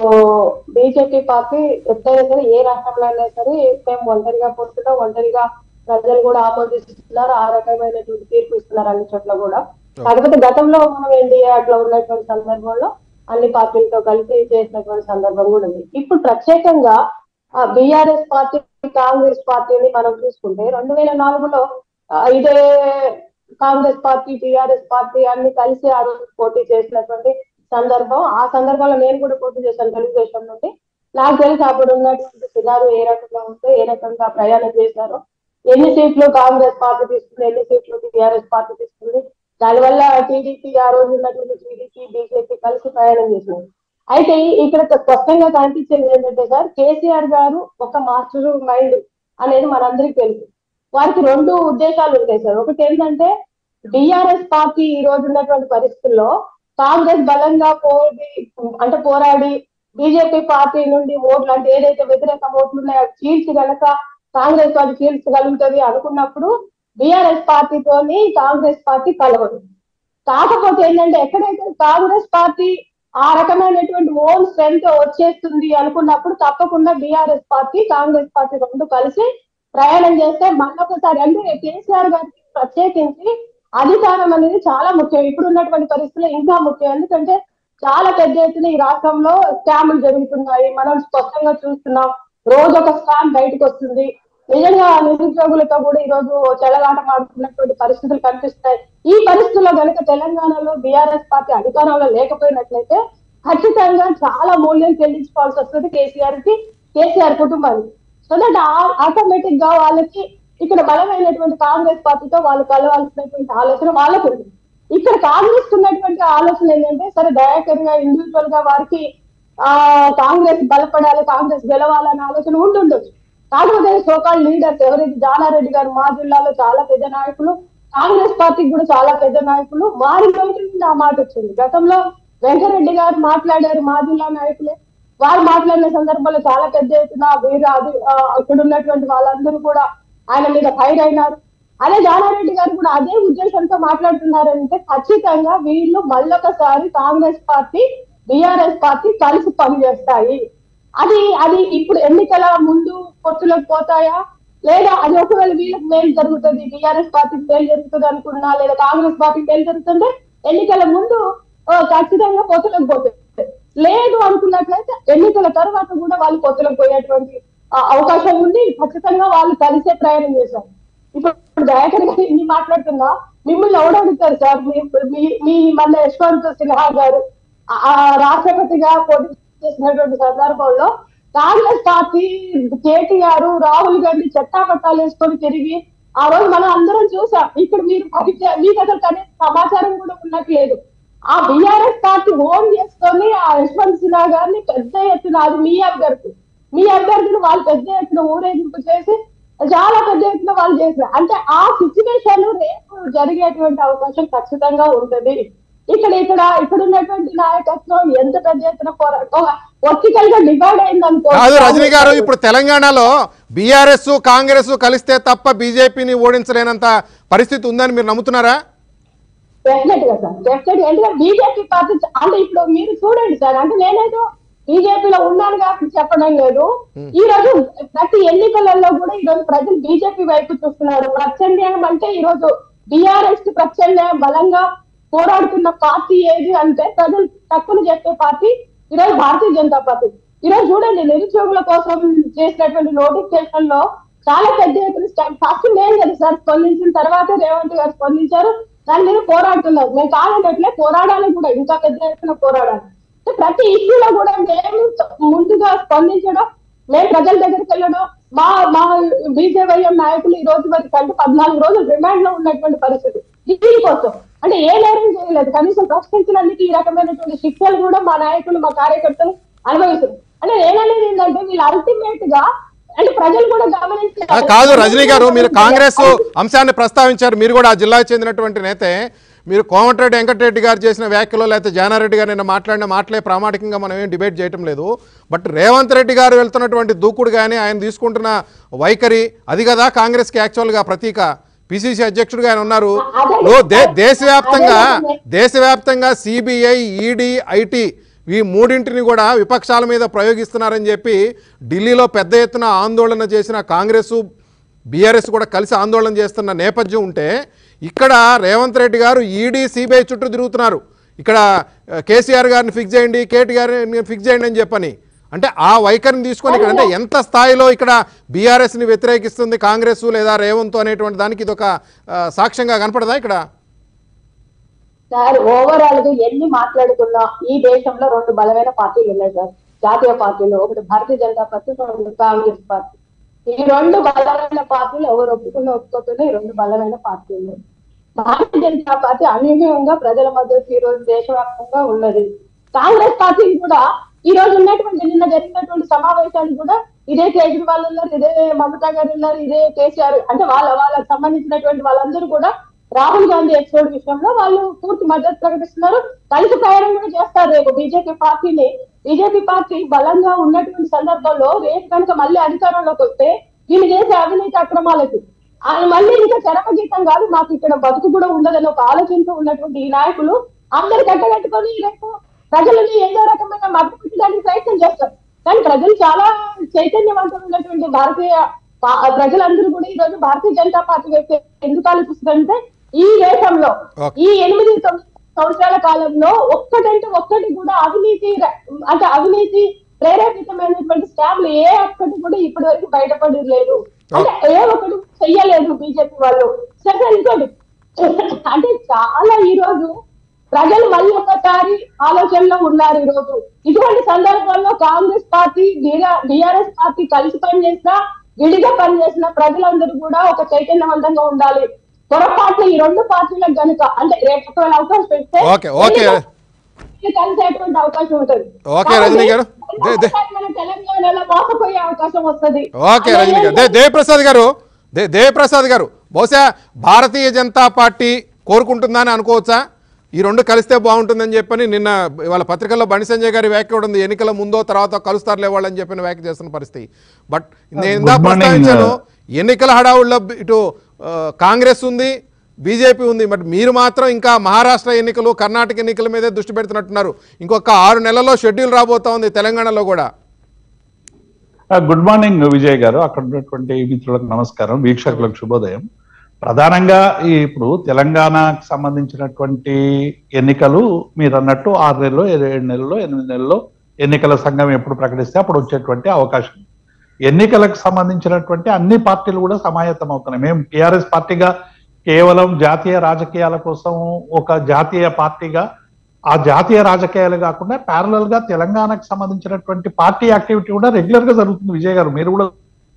బీజేపీ పార్టీ ఎప్పుడైనా సరే ఏ రాష్ట్రంలో అయినా సరే మేము ఒంటరిగా పోతున్నాం ఒంటరిగా ప్రజలు కూడా ఆమోదిస్తున్నారు ఆ రకమైనటువంటి తీర్పు ఇస్తున్నారు అన్ని చోట్ల కూడా కాకపోతే గతంలో మనం ఎన్డీఏ అట్లా ఉన్నటువంటి సందర్భంలో అన్ని పార్టీలతో కలిసి చేసినటువంటి సందర్భం కూడా ఉంది ఇప్పుడు ప్రత్యేకంగా బీఆర్ఎస్ పార్టీ కాంగ్రెస్ పార్టీని మనం చూసుకుంటే రెండు వేల నాలుగులో ఆ, ఇదే కాంగ్రెస్ పార్టీ టిఆర్ఎస్ పార్టీ అన్ని కలిసి ఆ రోజు పోటీ చేసినటువంటి సందర్భం ఆ సందర్భంలో నేను కూడా పోటీ చేశాను తెలుగుదేశం నుండి నాకు తెలిసి అప్పుడు ఉన్నటువంటి సినారు ఏ రకంగా ఉంటే ఏ రకంగా ప్రయాణం చేశారో ఎన్ని సీట్లు కాంగ్రెస్ పార్టీ తీసుకుంది ఎన్ని సీట్లు టిఆర్ఎస్ పార్టీ తీసుకుంది దానివల్ల టీడీపీ ఆ రోజు ఉన్నటువంటి టీడీపీ బీజేపీ కలిసి ప్రయాణం చేసినాయి అయితే ఇక్కడ స్పష్టంగా కనిపించేది ఏంటంటే సార్ కేసీఆర్ గారు ఒక మాస్టర్ మైండ్ అనేది మనందరికీ తెలుసు వారికి రెండు ఉద్దేశాలు ఉంటాయి సార్ ఒకటి ఏంటంటే డిఆర్ఎస్ పార్టీ ఈ రోజు ఉన్నటువంటి పరిస్థితుల్లో కాంగ్రెస్ బలంగా పోటీ అంటే పోరాడి బీజేపీ పార్టీ నుండి ఓట్లు అంటే ఏదైతే వ్యతిరేక ఓట్లు ఉన్నాయో అవి చీల్చి గనక కాంగ్రెస్ పార్టీ చీల్చగలుగుతుంది అనుకున్నప్పుడు బీఆర్ఎస్ పార్టీతోని కాంగ్రెస్ పార్టీ కలవదు కాకపోతే ఏంటంటే ఎక్కడైతే కాంగ్రెస్ పార్టీ ఆ రకమైనటువంటి ఓన్ స్ట్రెంత్ వచ్చేస్తుంది అనుకున్నప్పుడు తప్పకుండా బీఆర్ఎస్ పార్టీ కాంగ్రెస్ పార్టీ రెండు కలిసి ప్రయాణం చేస్తే మళ్ళొకసారి అంటే కేసీఆర్ గారికి ప్రత్యేకించి అధికారం అనేది చాలా ముఖ్యం ఇప్పుడు ఉన్నటువంటి పరిస్థితుల్లో ఇంకా ముఖ్యం ఎందుకంటే చాలా పెద్ద ఎత్తున ఈ రాష్ట్రంలో స్కాములు జరుగుతున్నాయి మనం స్పష్టంగా చూస్తున్నాం రోజు ఒక స్కామ్ బయటకు వస్తుంది నిజంగా నిరుద్యోగులతో కూడా ఈ రోజు చెలగాట మాడుతున్నటువంటి పరిస్థితులు కనిపిస్తాయి ఈ పరిస్థితుల్లో కనుక తెలంగాణలో బీఆర్ఎస్ పార్టీ అధికారంలో లేకపోయినట్లయితే ఖచ్చితంగా చాలా మూల్యం చెల్లించుకోవాల్సి వస్తుంది కేసీఆర్ కి కేసీఆర్ కుటుంబానికి సో దట్ ఆటోమేటిక్ గా వాళ్ళకి ఇక్కడ బలమైనటువంటి కాంగ్రెస్ పార్టీతో వాళ్ళు కలవాల్సినటువంటి ఆలోచన వాళ్ళకు ఉంది ఇక్కడ కాంగ్రెస్ ఉన్నటువంటి ఆలోచన ఏంటంటే సరే దయాకర్ గా ఇండివిజువల్ గా వారికి ఆ కాంగ్రెస్ బలపడాలి కాంగ్రెస్ గెలవాలనే ఆలోచన ఉంటుండొచ్చు కాకపోతే సోకాల్ లీడర్స్ ఎవరైతే జానారెడ్డి గారు మా జిల్లాలో చాలా పెద్ద నాయకులు కాంగ్రెస్ పార్టీకి కూడా చాలా పెద్ద నాయకులు వారి నోటి నుండి ఆ మాట వచ్చింది గతంలో వెంకరెడ్డి గారు మాట్లాడారు మా జిల్లా నాయకులే వారు మాట్లాడిన సందర్భంలో చాలా పెద్ద ఎత్తున వీరు అది ఆ, అక్కడ ఉన్నటువంటి వాళ్ళందరూ కూడా ఆయన మీద ఫైర్ అయినారు అదే జానారెడ్డి గారు కూడా అదే ఉద్దేశంతో మాట్లాడుతున్నారంటే ఖచ్చితంగా వీళ్ళు మళ్ళొకసారి కాంగ్రెస్ పార్టీ బీఆర్ఎస్ పార్టీ కలిసి పనిచేస్తాయి అది అది ఇప్పుడు ఎన్నికల ముందు పొత్తులకు పోతాయా లేదా అది ఒకవేళ వీళ్ళకి మేలు జరుగుతుంది బీఆర్ఎస్ పార్టీకి మేలు జరుగుతుంది అనుకున్నా లేదా కాంగ్రెస్ పార్టీకి మేలు జరుగుతుంటే ఎన్నికల ముందు ఆ, ఖచ్చితంగా పొత్తులకు పోతుంది లేదు అనుకున్నట్లయితే ఎన్నికల తర్వాత కూడా వాళ్ళు పొత్తులకు పోయేటువంటి ఆ, అవకాశం ఉంది ఖచ్చితంగా వాళ్ళు కలిసే ప్రయాణం చేశారు ఇప్పుడు దయాకర్ గారు ఇన్ని మాట్లాడుతున్నా మిమ్మల్ని ఎవడు అడుగుతారు సార్ మీ- మీ- మీ మన యశ్వంత్ సిన్హా గారు ఆ- ఆ రాష్ట్రపతిగా పోటీ చేసినటువంటి సందర్భంలో కాంగ్రెస్ పార్టీ కేటీఆర్ రాహుల్ గాంధీ చట్టా పట్టాలు వేసుకొని తిరిగి ఆ రోజు మనం అందరం చూసాం ఇక్కడ మీరు పరిచయం మీకు అసలు కనీస సమాచారం కూడా ఉన్నట్లేదు ఆ బిఆర్ఎస్ పార్టీ ఓన్ చేసుకొని ఆ యశ్వంత్ సిన్హా గారిని పెద్ద ఎత్తున అది మీ అభ్యర్థి మీ అభ్యర్థిని వాళ్ళు పెద్ద ఎత్తున ఊరేగింపు చేసి చాలా పెద్ద ఎత్తున వాళ్ళు చేశారు అంటే ఆ సిచ్యువేషన్ రేపు జరిగేటువంటి అవకాశం ఖచ్చితంగా ఉంటుంది ఇక్కడ ఇక్కడ ఇక్కడ ఉన్నటువంటి నాయకత్వం ఎంత పెద్ద ఎత్తున పోరాటం వర్టికల్ గా డివైడ్ అయిందనుకో కాదు రజనీ గారు ఇప్పుడు తెలంగాణలో బీఆర్ఎస్ కాంగ్రెస్ కలిస్తే తప్ప బీజేపీని ఓడించలేనంత పరిస్థితి ఉందని మీరు నమ్ముతున్నారా డెఫినెట్ గా సార్ డెఫినెట్ ఎందుకంటే బీజేపీ పార్టీ చ- అంటే ఇప్పుడు మీరు చూడండి సార్ అంటే నేనేదో బీజేపీలో ఉన్నాను కాబట్టి చెప్పడం లేదు ఈ రోజు ప్రతి ఎన్నికలలో కూడా ఈ రోజు ప్రజలు బీజేపీ వైపు చూస్తున్నారు ప్రత్యామ్నాయం అంటే ఈ రోజు బీఆర్ఎస్ కి ప్రత్యామ్నాయం బలంగా పోరాడుతున్న పార్టీ ఏది అంటే ప్రజలు తక్కువ చెప్పే పార్టీ ఈ రోజు భారతీయ జనతా పార్టీ ఈ రోజు చూడండి నిరుద్యోగుల కోసం చేసినటువంటి నోటిఫికేషన్ లో చాలా పెద్ద ఎత్తున ఫస్ట్ నేను కదా సార్ స్పందించిన తర్వాత రేవంత్ గారు స్పందించారు దాని మీద పోరాడుతున్నారు మేము కాదనట్లే పోరాడాలి కూడా ఇంకా పెద్ద ఎత్తున పోరాడాలి అంటే ప్రతి ఇష్యూలో కూడా మేము ముందుగా స్పందించడం మేము ప్రజల దగ్గరికి వెళ్ళడం మా మా బీజేవైఎం నాయకులు ఈ రోజు వరకు అంటే పద్నాలుగు రోజులు రిమాండ్ లో ఉన్నటువంటి పరిస్థితి దీనికోసం అంటే ఏ నేరం చేయలేదు కనీసం ప్రశ్నించినందుకు ఈ రకమైనటువంటి శిక్షలు కూడా మా నాయకులు మా కార్యకర్తలు అనుభవిస్తారు అంటే నేననేది ఏంటంటే వీళ్ళు అల్టిమేట్ గా అంటే ప్రజలు కూడా గమనించి ఆ, కాదు రజనీ గారు మీరు కాంగ్రెస్ అంశాన్ని ప్రస్తావించారు మీరు కూడా ఆ జిల్లాకు చెందినటువంటి నేతే మీరు కోమటిరెడ్డి వెంకటరెడ్డి గారు చేసిన వ్యాఖ్యలో లేకపోతే జానారెడ్డి గారు నిన్న మాట్లాడిన మాటలే ప్రామాణికంగా మనం ఏం డిబేట్ చేయటం లేదు బట్ రేవంత్ రెడ్డి గారు వెళ్తున్నటువంటి దూకుడు కానీ ఆయన తీసుకుంటున్న వైఖరి అది కదా కాంగ్రెస్కి యాక్చువల్గా ప్రతీక పిసిసి అధ్యక్షుడిగా ఆయన ఉన్నారు ఓ దే దేశవ్యాప్తంగా దేశవ్యాప్తంగా సిబిఐ ఈడీ ఐటీ ఈ మూడింటిని కూడా విపక్షాల మీద ప్రయోగిస్తున్నారని చెప్పి ఢిల్లీలో పెద్ద ఎత్తున ఆందోళన చేసిన కాంగ్రెస్ బీఆర్ఎస్ కూడా కలిసి ఆందోళన చేస్తున్న నేపథ్యం ఉంటే ఇక్కడ రేవంత్ రెడ్డి గారు ఈడీ సిబిఐ చుట్టూ తిరుగుతున్నారు ఇక్కడ ఆ, కేసీఆర్ గారిని ఫిక్స్ చేయండి కేటీ గారిని ఫిక్స్ చేయండి అని చెప్పని అంటే ఆ వైఖరిని తీసుకొని ఇక్కడ అంటే ఎంత స్థాయిలో ఇక్కడ బీఆర్ఎస్ని వ్యతిరేకిస్తుంది కాంగ్రెస్ లేదా రేవంత్ అనేటువంటి దానికి ఇది ఒక ఆ, సాక్ష్యంగా కనపడదా ఇక్కడ సార్ ఓవరాల్ గా ఎన్ని మాట్లాడుకున్నా ఈ దేశంలో రెండు బలమైన పార్టీలు ఉన్నాయి సార్ జాతీయ పార్టీలు ఒకటి భారతీయ జనతా పార్టీ రెండు కాంగ్రెస్ పార్టీ ఈ రెండు బలమైన పార్టీలు ఎవరు ఒప్పుకున్న ఒప్పుకోకుండా ఈ రెండు బలమైన పార్టీలు భారతీయ జనతా పార్టీ అనూహ్యంగా ప్రజల మద్దతు ఈ రోజు దేశవ్యాప్తంగా ఉన్నది కాంగ్రెస్ పార్టీ కూడా ఈ రోజు ఉన్నటువంటి నిన్న జరిగినటువంటి సమావేశాలు కూడా ఇదే కేజ్రీవాల్ ఉన్నారు ఇదే మమతా గారు ఉన్నారు ఇదే కేసీఆర్ అంటే వాళ్ళ వాళ్ళకి సంబంధించినటువంటి వాళ్ళందరూ కూడా రాహుల్ గాంధీ ఎక్స్పోర్ట్ విషయంలో వాళ్ళు పూర్తి మద్దతు ప్రకటిస్తున్నారు కలిసి ప్రయాణం కూడా చేస్తారు రేపు బీజేపీ పార్టీని బీజేపీ పార్టీ బలంగా ఉన్నటువంటి సందర్భంలో రేపు కనుక మళ్ళీ అధికారంలోకి వస్తే వీళ్ళు చేసే అవినీతి అక్రమాలకి ఆయన మళ్ళీ ఇంకా చరమగీతం కాదు మాకు ఇక్కడ బతుకు కూడా ఉండదని ఒక ఆలోచనతో ఉన్నటువంటి ఈ నాయకులు అందరు కట్టగట్టుకొని రేపు ప్రజలని ఏదో రకమైన మద్దతుడానికి ప్రయత్నం చేస్తారు కానీ ప్రజలు చాలా చైతన్యవంతమైనటువంటి భారతీయ పా- ప్రజలందరూ కూడా ఈ రోజు భారతీయ జనతా పార్టీ వైపు ఎందుకు ఆలోచిస్తుందంటే ఈ దేశంలో Okay. ఈ ఎనిమిది తొమ్మిది సంవత్సరాల కాలంలో ఒక్కటంటే ఒక్కటి కూడా అవినీతి ర- అంటే అవినీతి ప్రేరేపితమైనటువంటి స్కామ్లు ఏ ఒక్కటి కూడా ఇప్పటి వరకు బయటపడి లేదు అంటే ఏ ఒక్కటి చెయ్యలేదు బీజేపీ వాళ్ళు సరే ఇంకోటి అంటే చాలా ఈ రోజు ప్రజలు మళ్ళీ ఒకసారి ఆలోచనలో ఉన్నారు ఈ రోజు ఇటువంటి సందర్భంలో కాంగ్రెస్ పార్టీ బీఆర్ఎస్ పార్టీ కలిసి పనిచేసినా విడిగా పనిచేసిన ప్రజలందరూ కూడా ఒక చైతన్యవంతంగా ఉండాలి పొరపాట్లు ఈ రెండు పార్టీలకు గనుక అంటే రేపు ఒకవేళ అవకాశం పెడితే ఓకే, ఓకే. ఎన్నికలు కలిసేటువంటి అవకాశం ఉంటుంది ఓకే, రజనీ గారు. దే- దే- మన తెలంగాణలో మోసపోయే అవకాశం వస్తుంది ఓకే రజనీ గారు దే దేవప్రసాద్ గారు దే దేవప్రసాద్ గారు బహుశా భారతీయ జనతా పార్టీ కోరుకుంటుందని అనుకోవచ్చా ఈ రెండు కలిస్తే బాగుంటుందని చెప్పని నిన్న వాళ్ళ పత్రికల్లో బండి సంజయ్ గారి వ్యాఖ్య కూడా ఉంది ఎన్నికల ముందో తర్వాత కలుస్తారులే వాళ్ళని చెప్పిన వ్యాఖ్య చేస్తున్న పరిస్థితి బట్ నేను ఇందా Good morning, ప్రస్తావించాను uh, ఎన్నికల హడావుల్లో ఇటు ఆ, కాంగ్రెస్ ఉంది బీజేపీ ఉంది బట్ మీరు మాత్రం ఇంకా మహారాష్ట్ర ఎన్నికలు కర్ణాటక ఎన్నికల మీదే దృష్టి పెడుతున్నట్టున్నారు ఇంకొక ఆరు నెలల్లో షెడ్యూల్ రాబోతా ఉంది తెలంగాణలో కూడా గుడ్ మార్నింగ్ విజయ్ గారు అక్కడ ఉన్నటువంటి మిత్రులకు నమస్కారం వీక్షకులకు శుభోదయం ప్రధానంగా ఈ ఇప్పుడు తెలంగాణకు సంబంధించినటువంటి ఎన్నికలు మీరు అన్నట్టు ఆరు నెలల్లో ఏడు నెలల్లో ఎనిమిది నెలల్లో ఎన్నికల సంఘం ఎప్పుడు ప్రకటిస్తే అప్పుడు వచ్చేటువంటి అవకాశం ఎన్నికలకు సంబంధించినటువంటి అన్ని పార్టీలు కూడా సమాయత్తం అవుతున్నాయి మేము టిఆర్ఎస్ పార్టీగా కేవలం జాతీయ రాజకీయాల కోసం ఒక జాతీయ పార్టీగా ఆ జాతీయ రాజకీయాలు కాకుండా ప్యారలల్ గా తెలంగాణకు సంబంధించినటువంటి పార్టీ యాక్టివిటీ కూడా రెగ్యులర్ గా జరుగుతుంది విజయ్ గారు మీరు కూడా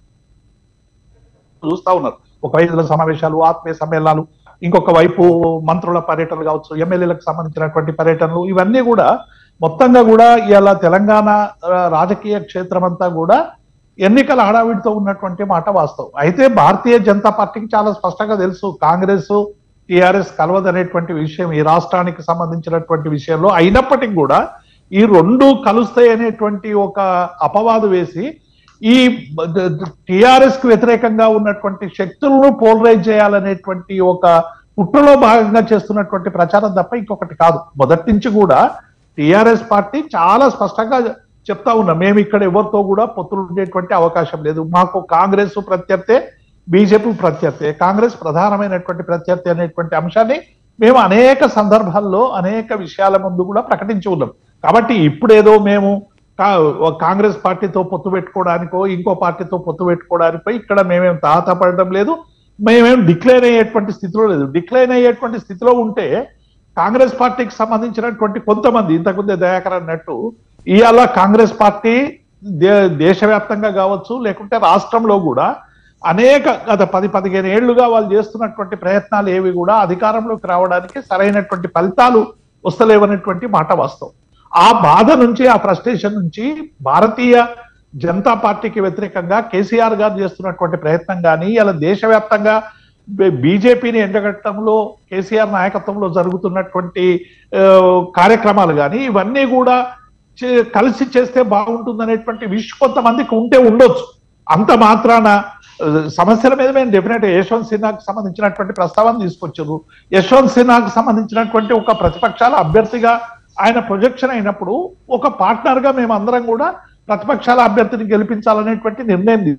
చూస్తా ఉన్నారు ఒక వైద్యుల సమావేశాలు ఆత్మీయ సమ్మేళనాలు ఇంకొక వైపు మంత్రుల పర్యటనలు కావచ్చు ఎమ్మెల్యేలకు సంబంధించినటువంటి పర్యటనలు ఇవన్నీ కూడా మొత్తంగా కూడా ఇవాళ తెలంగాణ ఆ, రాజకీయ క్షేత్రం అంతా కూడా ఎన్నికల హడావిడితో ఉన్నటువంటి మాట వాస్తవం అయితే భారతీయ జనతా పార్టీకి చాలా స్పష్టంగా తెలుసు కాంగ్రెస్ టిఆర్ఎస్ కలవదనేటువంటి విషయం ఈ రాష్ట్రానికి సంబంధించినటువంటి విషయంలో అయినప్పటికీ కూడా ఈ రెండు కలుస్తాయి అనేటువంటి ఒక అపవాదు వేసి ఈ టిఆర్ఎస్ కు వ్యతిరేకంగా ఉన్నటువంటి శక్తులను పోలరైజ్ చేయాలనేటువంటి ఒక కుట్రలో భాగంగా చేస్తున్నటువంటి ప్రచారం తప్ప ఇంకొకటి కాదు మొదటి నుంచి కూడా టిఆర్ఎస్ పార్టీ చాలా స్పష్టంగా చెప్తా ఉన్నాం మేము ఇక్కడ ఎవరితో కూడా పొత్తులు ఉండేటువంటి అవకాశం లేదు మాకు కాంగ్రెస్ ప్రత్యర్థే బీజేపీ ప్రత్యర్థి కాంగ్రెస్ ప్రధానమైనటువంటి ప్రత్యర్థి అనేటువంటి అంశాన్ని మేము అనేక సందర్భాల్లో అనేక విషయాల ముందు కూడా ప్రకటించి ఉన్నాం కాబట్టి ఇప్పుడేదో మేము కా- ఒక కాంగ్రెస్ పార్టీతో పొత్తు పెట్టుకోవడానికో ఇంకో పార్టీతో పొత్తు పెట్టుకోవడానికో ఇక్కడ మేమేం తాహతపడడం లేదు మేమేం డిక్లైన్ అయ్యేటువంటి స్థితిలో లేదు డిక్లైన్ అయ్యేటువంటి స్థితిలో ఉంటే కాంగ్రెస్ పార్టీకి సంబంధించినటువంటి కొంతమంది ఇంతకుముందే దయాకర్ అన్నట్టు ఇవాళ కాంగ్రెస్ పార్టీ దే దేశవ్యాప్తంగా కావచ్చు లేకుంటే రాష్ట్రంలో కూడా అనేక గత పది పదిహేను ఏళ్లుగా వాళ్ళు చేస్తున్నటువంటి ప్రయత్నాలు ఏవి కూడా అధికారంలోకి రావడానికి సరైనటువంటి ఫలితాలు వస్తలేవనేటువంటి మాట వాస్తవం ఆ బాధ నుంచి ఆ ఫ్రస్ట్రేషన్ నుంచి భారతీయ జనతా పార్టీకి వ్యతిరేకంగా కేసీఆర్ గారు చేస్తున్నటువంటి ప్రయత్నం కానీ ఇలా దేశవ్యాప్తంగా బి- బీజేపీని ఎండగట్టడంలో కేసీఆర్ నాయకత్వంలో జరుగుతున్నటువంటి ఆ, కార్యక్రమాలు కానీ ఇవన్నీ కూడా చే- కలిసి చేస్తే బాగుంటుందనేటువంటి విష్ కొంతమందికి ఉంటే ఉండొచ్చు అంత మాత్రాన ఆ, సమస్యల మీద మేము డెఫినెట్ యశ్వంత్ సిన్హాకు సంబంధించినటువంటి ప్రస్తావన తీసుకొచ్చారు యశ్వంత్ సిన్హాకు సంబంధించినటువంటి ఒక ప్రతిపక్షాల అభ్యర్థిగా ఆయన ప్రొజెక్షన్ అయినప్పుడు ఒక పార్ట్నర్ గా మేము అందరం కూడా ప్రతిపక్షాల అభ్యర్థిని గెలిపించాలనేటువంటి నిర్ణయం తీ-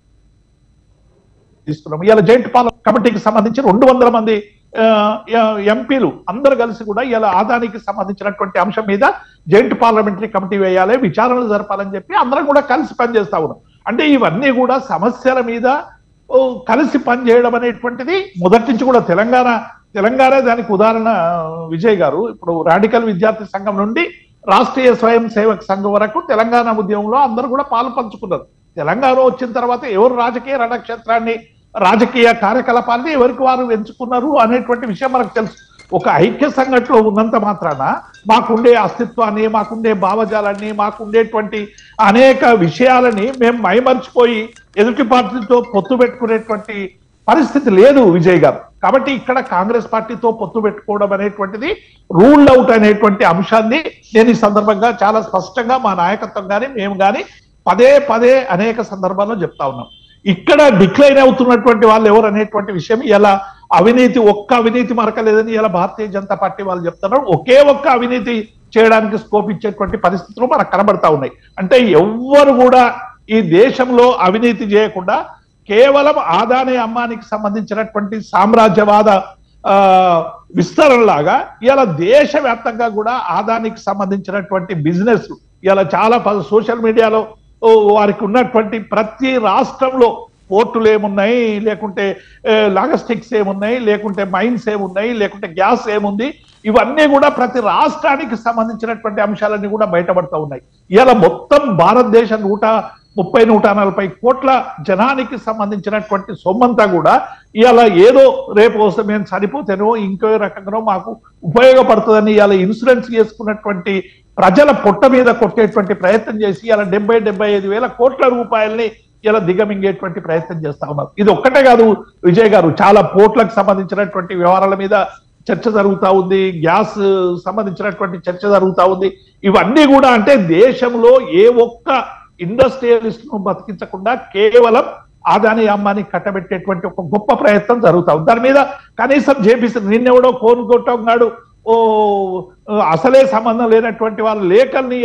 తీసుకున్నాం ఇవాళ జాయింట్ పార్లమెంట్ కమిటీకి సంబంధించి రెండు వందల మంది ఆ, ఎ- ఎంపీలు అందరు కలిసి కూడా ఇలా ఆదానికి సంబంధించినటువంటి అంశం మీద జాయింట్ పార్లమెంటరీ కమిటీ వేయాలి విచారణలు జరపాలని చెప్పి అందరం కూడా కలిసి పనిచేస్తా ఉన్నాం అంటే ఇవన్నీ కూడా సమస్యల మీద ఓ, కలిసి పనిచేయడం అనేటువంటిది మొదటి నుంచి కూడా తెలంగాణ తెలంగాణ దానికి ఉదాహరణ విజయ్ గారు ఇప్పుడు రాడికల్ విద్యార్థి సంఘం నుండి రాష్ట్రీయ స్వయం సేవక్ సంఘం వరకు తెలంగాణ ఉద్యమంలో అందరూ కూడా పాలు పంచుకున్నారు తెలంగాణ వచ్చిన తర్వాత ఎవరు రాజకీయ రణక్షేత్రాన్ని రాజకీయ కార్యకలాపాన్ని ఎవరికి వారు ఎంచుకున్నారు అనేటువంటి విషయం మనకు తెలుసు ఒక ఐక్య సంఘటనలో ఉన్నంత మాత్రాన మాకుండే అస్తిత్వాన్ని మాకుండే భావజాలాన్ని మాకుండేటువంటి అనేక విషయాలని మేము మైమర్చిపోయి ఎదుటి పార్టీతో పొత్తు పెట్టుకునేటువంటి పరిస్థితి లేదు విజయ్ గారు కాబట్టి ఇక్కడ కాంగ్రెస్ పార్టీతో పొత్తు పెట్టుకోవడం అనేటువంటిది రూల్డ్ అవుట్ అనేటువంటి అంశాన్ని నేను ఈ సందర్భంగా చాలా స్పష్టంగా మా నాయకత్వం కానీ మేము కానీ పదే పదే అనేక సందర్భాల్లో చెప్తా ఉన్నాం ఇక్కడ డిక్లైన్ అవుతున్నటువంటి వాళ్ళు ఎవరు అనేటువంటి విషయం ఇలా అవినీతి ఒక్క అవినీతి మరకలేదని ఇలా భారతీయ జనతా పార్టీ వాళ్ళు చెప్తున్నారు ఒకే ఒక్క అవినీతి చేయడానికి స్కోప్ ఇచ్చేటువంటి పరిస్థితులు మనకు కనబడతా ఉన్నాయి అంటే ఎవ్వరు కూడా ఈ దేశంలో అవినీతి చేయకుండా కేవలం ఆదాని అమ్మానికి సంబంధించినటువంటి సామ్రాజ్యవాద ఆ విస్తరణలాగా ఇలా దేశవ్యాప్తంగా కూడా ఆదానికి సంబంధించినటువంటి బిజినెస్ ఇలా చాలా సోషల్ మీడియాలో ఓ, వారికి ఉన్నటువంటి ప్రతి రాష్ట్రంలో పోర్టులు ఏమున్నాయి లేకుంటే లాజిస్టిక్స్ ఏమున్నాయి లేకుంటే మైన్స్ ఏమున్నాయి లేకుంటే గ్యాస్ ఏముంది ఇవన్నీ కూడా ప్రతి రాష్ట్రానికి సంబంధించినటువంటి అంశాలన్నీ కూడా బయటపడతా ఉన్నాయి ఇలా మొత్తం భారతదేశం నూట ముప్పై నూట నలభై కోట్ల జనానికి సంబంధించినటువంటి సొమ్మంతా కూడా ఇవాళ ఏదో రేపు వస్తే మేము చనిపోతేనో ఇంకో రకంగానో మాకు ఉపయోగపడుతుందని ఇవాళ ఇన్సూరెన్స్ చేసుకున్నటువంటి ప్రజల పొట్ట మీద కొట్టేటువంటి ప్రయత్నం చేసి ఇలా డెబ్బై డెబ్బై ఐదు వేల కోట్ల రూపాయల్ని ఇలా దిగమింగేటువంటి ప్రయత్నం చేస్తా ఉన్నారు ఇది ఒక్కటే కాదు విజయ్ గారు చాలా పోర్ట్లకు సంబంధించినటువంటి వ్యవహారాల మీద చర్చ జరుగుతా ఉంది గ్యాస్ సంబంధించినటువంటి చర్చ జరుగుతా ఉంది ఇవన్నీ కూడా అంటే దేశంలో ఏ ఒక్క ఇండస్ట్రియలిస్ట్ ను బతికించకుండా కేవలం ఆదాని అమ్మాని కట్టబెట్టేటువంటి ఒక గొప్ప ప్రయత్నం జరుగుతా ఉంది దాని మీద కనీసం జేపీసీ నిన్నెవడో ఫోన్ కొట్టన్నాడు ఓ అసలే సంబంధం లేనటువంటి వాళ్ళ లేఖల్ని ఇలా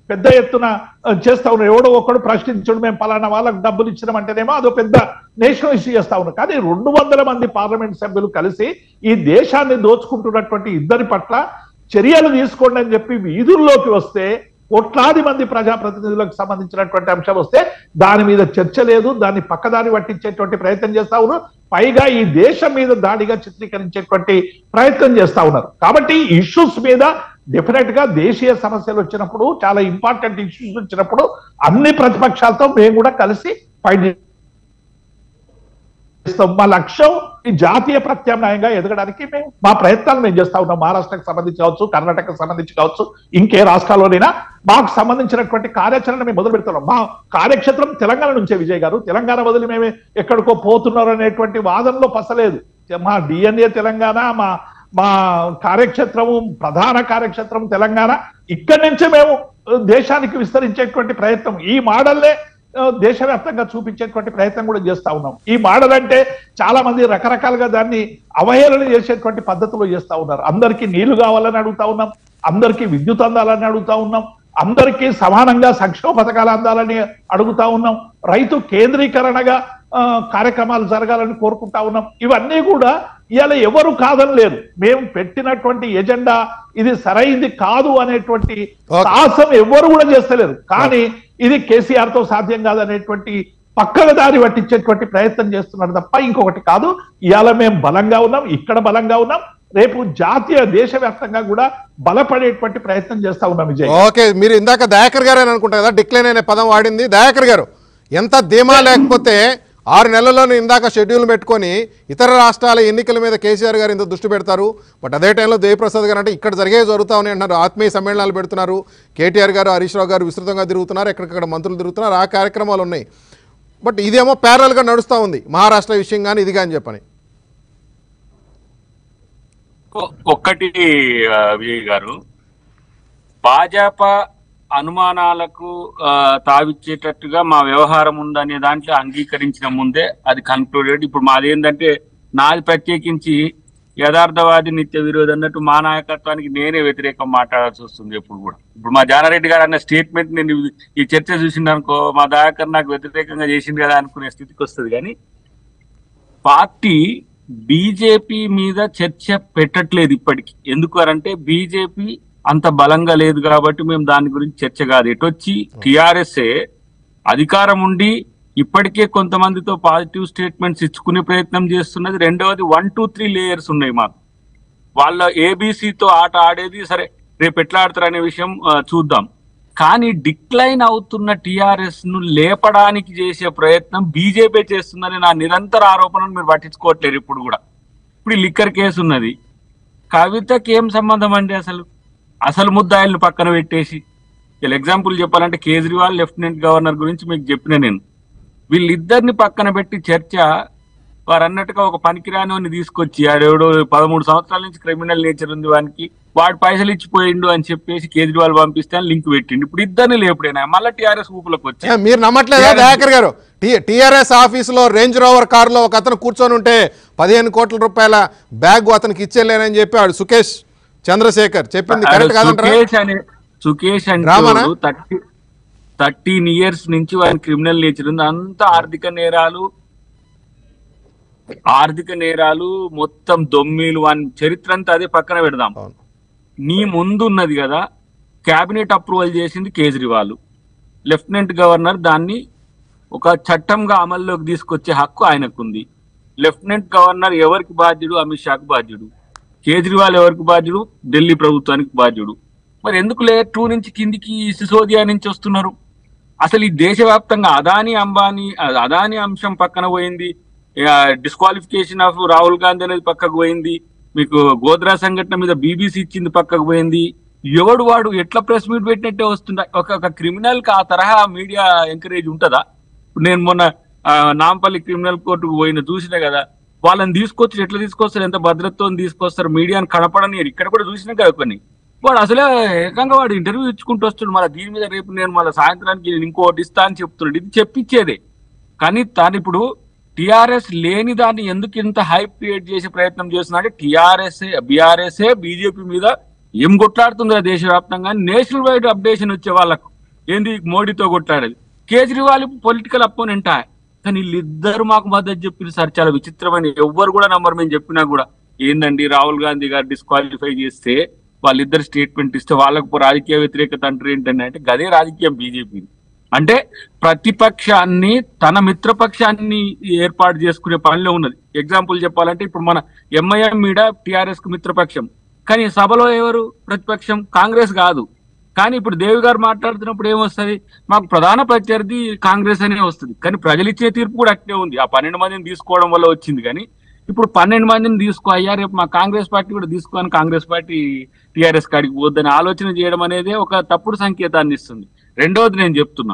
పెద్ద ఎత్తున ఆ, చేస్తా ఉన్నారు ఎవడో ఒకడు ప్రశ్నించడం మేము పలానా వాళ్ళకి డబ్బులు ఇచ్చినామంటేనేమో అదో పెద్ద నేషనల్ ఇష్యూ చేస్తా ఉన్నారు కానీ రెండు వందల మంది పార్లమెంట్ సభ్యులు కలిసి ఈ దేశాన్ని దోచుకుంటున్నటువంటి ఇద్దరి పట్ల చర్యలు తీసుకోండి అని చెప్పి వీధుల్లోకి వస్తే కోట్లాది మంది ప్రజాప్రతినిధులకు సంబంధించినటువంటి అంశం వస్తే దాని మీద చర్చ లేదు దాన్ని పక్కదారి పట్టించేటువంటి ప్రయత్నం చేస్తా ఉన్నారు పైగా ఈ దేశం మీద దాడిగా చిత్రీకరించేటువంటి ప్రయత్నం చేస్తా ఉన్నారు కాబట్టి ఇష్యూస్ మీద డెఫినెట్ గా దేశీయ సమస్యలు వచ్చినప్పుడు చాలా ఇంపార్టెంట్ ఇష్యూస్ వచ్చినప్పుడు అన్ని ప్రతిపక్షాలతో మేము కూడా కలిసి ఫైట్ చేస్తాం మా లక్ష్యం ఈ జాతీయ ప్రత్యామ్నాయంగా ఎదగడానికి మేము మా ప్రయత్నాలు మేము చేస్తా ఉన్నాం మహారాష్ట్రకు సంబంధించి కావచ్చు కర్ణాటకకు సంబంధించి కావచ్చు ఇంకే రాష్ట్రాల్లోనైనా మాకు సంబంధించినటువంటి కార్యాచరణ మేము మొదలు పెడుతున్నాం మా కార్యక్షేత్రం తెలంగాణ నుంచే విజయ్ గారు తెలంగాణ వదిలి మేము ఎక్కడికో పోతున్నారు అనేటువంటి వాదనలో పసలేదు మా డిఎన్ఏ తెలంగాణ మా మా కార్యక్షేత్రము ప్రధాన కార్యక్షేత్రం తెలంగాణ ఇక్కడి నుంచే మేము ఆ, దేశానికి విస్తరించేటువంటి ప్రయత్నం ఈ మోడల్లే ఆ, దేశవ్యాప్తంగా చూపించేటువంటి ప్రయత్నం కూడా చేస్తా ఉన్నాం ఈ మోడల్ అంటే చాలా మంది రకరకాలుగా దాన్ని అవహేళన చేసేటువంటి పద్ధతిలో చేస్తా ఉన్నారు అందరికీ నీళ్లు కావాలని అడుగుతా ఉన్నాం అందరికీ విద్యుత్ అందాలని అడుగుతా ఉన్నాం అందరికీ సమానంగా సంక్షేమ పథకాలు అందాలని అడుగుతా ఉన్నాం రైతు కేంద్రీకరణగా ఆ, కార్యక్రమాలు జరగాలని కోరుకుంటా ఉన్నాం ఇవన్నీ కూడా ఇవాళ ఎవరు కాదని లేదు మేము పెట్టినటువంటి ఎజెండా ఇది సరైంది కాదు అనేటువంటి Okay. సాహసం ఎవరు కూడా చేస్తలేరు కానీ ఇది కేసీఆర్ తో సాధ్యం కాదనేటువంటి పక్కన దారి పట్టించేటువంటి ప్రయత్నం చేస్తున్నారు తప్ప ఇంకొకటి కాదు ఇవాళ మేము బలంగా ఉన్నాం ఇక్కడ బలంగా ఉన్నాం రేపు జాతీయ దేశవ్యాప్తంగా కూడా బలపడేటువంటి ప్రయత్నం చేస్తా ఉన్నాం విజయ్ ఓకే మీరు ఇందాక దయాకర్ గారు అని అనుకుంటా కదా డిక్లైన్ అనే పదం వాడింది దయాకర్ గారు ఎంత ధీమా లేకపోతే ఆరు నెలల్లోనే ఇందాక షెడ్యూల్ పెట్టుకొని ఇతర రాష్ట్రాల ఎన్నికల మీద కేసీఆర్ గారు ఇంత దృష్టి పెడతారు బట్ అదే టైంలో దేవిప్రసాద్ గారు అంటే ఇక్కడ జరిగే జరుగుతా ఉన్నాయి అంటున్నారు ఆత్మీయ సమ్మేళనాలు పెడుతున్నారు కేటీఆర్ గారు హరీష్ రావు గారు విస్తృతంగా తిరుగుతున్నారు ఎక్కడికక్కడ మంత్రులు తిరుగుతున్నారు ఆ కార్యక్రమాలు ఉన్నాయి బట్ ఇదేమో ప్యారల్గా నడుస్తూ ఉంది మహారాష్ట్ర విషయం కానీ ఇది కానీ చెప్పని ఒ- ఒక్కటి ఆ, విజయ్ గారు భాజపా అనుమానాలకు ఆ, తావిచ్చేటట్టుగా మా వ్యవహారం ఉందనే దాంట్లో అంగీకరించిన ముందే అది కన్క్లూడెడ్ ఇప్పుడు మాది ఏంటంటే నాది ప్రత్యేకించి యథార్థవాది నిత్య విరోధి అన్నట్టు మా నాయకత్వానికి నేనే వ్యతిరేకం మాట్లాడాల్సి వస్తుంది ఎప్పుడు కూడా ఇప్పుడు మా జానారెడ్డి గారు అన్న స్టేట్మెంట్ నేను ఈ చర్చ చూసిందనుకో మా దయాకర్ నాకు వ్యతిరేకంగా చేసింది కదా అనుకునే స్థితికి వస్తుంది కానీ పార్టీ బీజేపీ మీద చర్చ పెట్టట్లేదు ఇప్పటికి ఎందుకు అంటే బీజేపీ అంత బలంగా లేదు కాబట్టి మేము దాని గురించి చర్చ కాదు ఎటొచ్చి టిఆర్ఎస్ఏ అధికారం ఉండి ఇప్పటికే కొంతమందితో పాజిటివ్ స్టేట్మెంట్స్ ఇచ్చుకునే ప్రయత్నం చేస్తున్నది రెండవది వన్ టూ త్రీ లేయర్స్ ఉన్నాయి మాకు వాళ్ళ ఏబీసీతో ఆట ఆడేది సరే రేపు ఎట్లా ఆడతారు అనే విషయం ఆ, చూద్దాం కానీ డిక్లైన్ అవుతున్న టిఆర్ఎస్ ను లేపడానికి చేసే ప్రయత్నం బీజేపీ చేస్తుందని నా నిరంతర ఆరోపణను మీరు పట్టించుకోవట్లేరు ఇప్పుడు కూడా ఇప్పుడు ఈ లిక్కర్ కేసు ఉన్నది కవితకి ఏం సంబంధం అండి అసలు అసలు ముద్దాయిల్ని పక్కన పెట్టేసి ఇలా ఎగ్జాంపుల్ చెప్పాలంటే కేజ్రీవాల్ లెఫ్టినెంట్ గవర్నర్ గురించి మీకు చెప్పిన నేను వీళ్ళిద్దరిని పక్కన పెట్టి చర్చ వారు అన్నట్టుగా ఒక పనికిరాని తీసుకొచ్చి ఆడెవడో పదమూడు సంవత్సరాల నుంచి క్రిమినల్ నేచర్ ఉంది వానికి వాడు పైసలు ఇచ్చిపోయిండు అని చెప్పేసి కేజ్రీవాల్ పంపిస్తే అని లింక్ పెట్టిండు ఇప్పుడు ఇద్దరిని లేపుడైనా మళ్ళీ టీఆర్ఎస్ ఊపులకు వచ్చి ఏ, మీరు నమ్మట్లేదా దయాకర్ గారు టీ టీఆర్ఎస్ ఆఫీసులో రేంజ్ రోవర్ కారులో ఒక అతను కూర్చొని ఉంటే పదిహేను కోట్ల రూపాయల బ్యాగ్ అతనికి ఇచ్చేలేనని చెప్పాడు సుకేష్ చంద్రశేఖర్ చెప్పింది కరెక్ట్ కాదంటారా సుకేష్ అనే సుకేష్ రామానా? అంటే థర్టీ థర్టీన్ ఇయర్స్ నుంచి వాని క్రిమినల్ నేచర్ ఉంది అంత ఆర్థిక నేరాలు ఆర్థిక నేరాలు మొత్తం దొమ్మిలు వాని చరిత్ర అంతా అదే పక్కన పెడదాం అవును నీ ముందు ఉన్నది కదా కేబినెట్ అప్రూవల్ చేసింది కేజ్రీవాల్ లెఫ్టినెంట్ గవర్నర్ దాన్ని ఒక చట్టంగా అమల్లోకి తీసుకొచ్చే హక్కు ఆయనకుంది లెఫ్టినెంట్ గవర్నర్ ఎవరికి బాధ్యుడు అమిత్ షాకు బాధ్యుడు కేజ్రీవాల్ ఎవరికి బాధ్యుడు ఢిల్లీ ప్రభుత్వానికి బాధ్యుడు మరి ఎందుకు లే టూ నుంచి కిందికి సిసోదియా నుంచి వస్తున్నారు అసలు ఈ దేశవ్యాప్తంగా అదాని అంబానీ అదాని అంశం పక్కన పోయింది డిస్క్వాలిఫికేషన్ ఆఫ్ రాహుల్ గాంధీ అనేది పక్కకు పోయింది మీకు గోద్రా సంఘటన మీద బీబీసీ ఇచ్చింది పక్కకు పోయింది ఎవడు వాడు ఎట్లా ప్రెస్ మీట్ పెట్టినట్టే వస్తుందా ఒక ఒక క్రిమినల్ కి ఆ తరహా మీడియా ఎంకరేజ్ ఉంటుందా ఇప్పుడు నేను మొన్న ఆ, నాంపల్లి క్రిమినల్ కోర్టుకు పోయిన చూసిన కదా వాళ్ళని తీసుకొచ్చి ఎట్లా తీసుకొస్తారు ఎంత భద్రతతో తీసుకొస్తారు మీడియాని కనపడని ఇక్కడ కూడా చూసినా కదా కొన్ని వాడు అసలే ఏకంగా వాడు ఇంటర్వ్యూ ఇచ్చుకుంటూ వస్తున్నాడు మళ్ళీ దీని మీద రేపు నేను మళ్ళీ సాయంత్రానికి నేను ఇంకోటి ఇస్తా అని చెప్తున్నాడు ఇది చెప్పించేదే కానీ తాను ఇప్పుడు టిఆర్ఎస్ లేని దాన్ని ఎందుకు ఇంత హైప్ క్రియేట్ చేసే ప్రయత్నం చేస్తున్నా అంటే టిఆర్ఎస్ బీఆర్ఎస్ బీజేపీ మీద ఏం కొట్లాడుతుందో దేశవ్యాప్తంగా నేషనల్ వైడ్ అప్డేషన్ వచ్చే వాళ్ళకు ఏంది మోడీతో కొట్లాడేది కేజ్రీవాల్ పొలిటికల్ అపోనెంట్ కానీ వీళ్ళిద్దరు మాకు మద్దతు చెప్పిన సార్ చాలా విచిత్రమైన ఎవ్వరు కూడా నమ్మరు మేము చెప్పినా కూడా ఏందండి రాహుల్ గాంధీ గారు డిస్క్వాలిఫై చేస్తే వాళ్ళిద్దరు స్టేట్మెంట్ ఇస్తే వాళ్ళకు రాజకీయ వ్యతిరేకత అంటారు ఏంటంటే అంటే గదే రాజకీయం బీజేపీ అంటే ప్రతిపక్షాన్ని తన మిత్రపక్షాన్ని ఏర్పాటు చేసుకునే పనిలో ఉన్నది ఎగ్జాంపుల్ చెప్పాలంటే ఇప్పుడు మన ఎంఐఎం మీద టిఆర్ఎస్ కు మిత్రపక్షం కానీ సభలో ఎవరు ప్రతిపక్షం కాంగ్రెస్ కాదు కానీ ఇప్పుడు దేవి గారు మాట్లాడుతున్నప్పుడు ఏమొస్తుంది మాకు ప్రధాన ప్రత్యర్థి కాంగ్రెస్ అనే వస్తుంది కానీ ప్రజలు ఇచ్చే తీర్పు కూడా అట్లే ఉంది ఆ పన్నెండు మందిని తీసుకోవడం వల్ల వచ్చింది కానీ ఇప్పుడు పన్నెండు మందిని తీసుకో అయ్యా రేపు మా కాంగ్రెస్ పార్టీ కూడా తీసుకోని కాంగ్రెస్ పార్టీ టిఆర్ఎస్ కాడికి పోద్దని ఆలోచన చేయడం అనేది ఒక తప్పుడు సంకేతాన్ని ఇస్తుంది రెండవది నేను చెప్తున్నా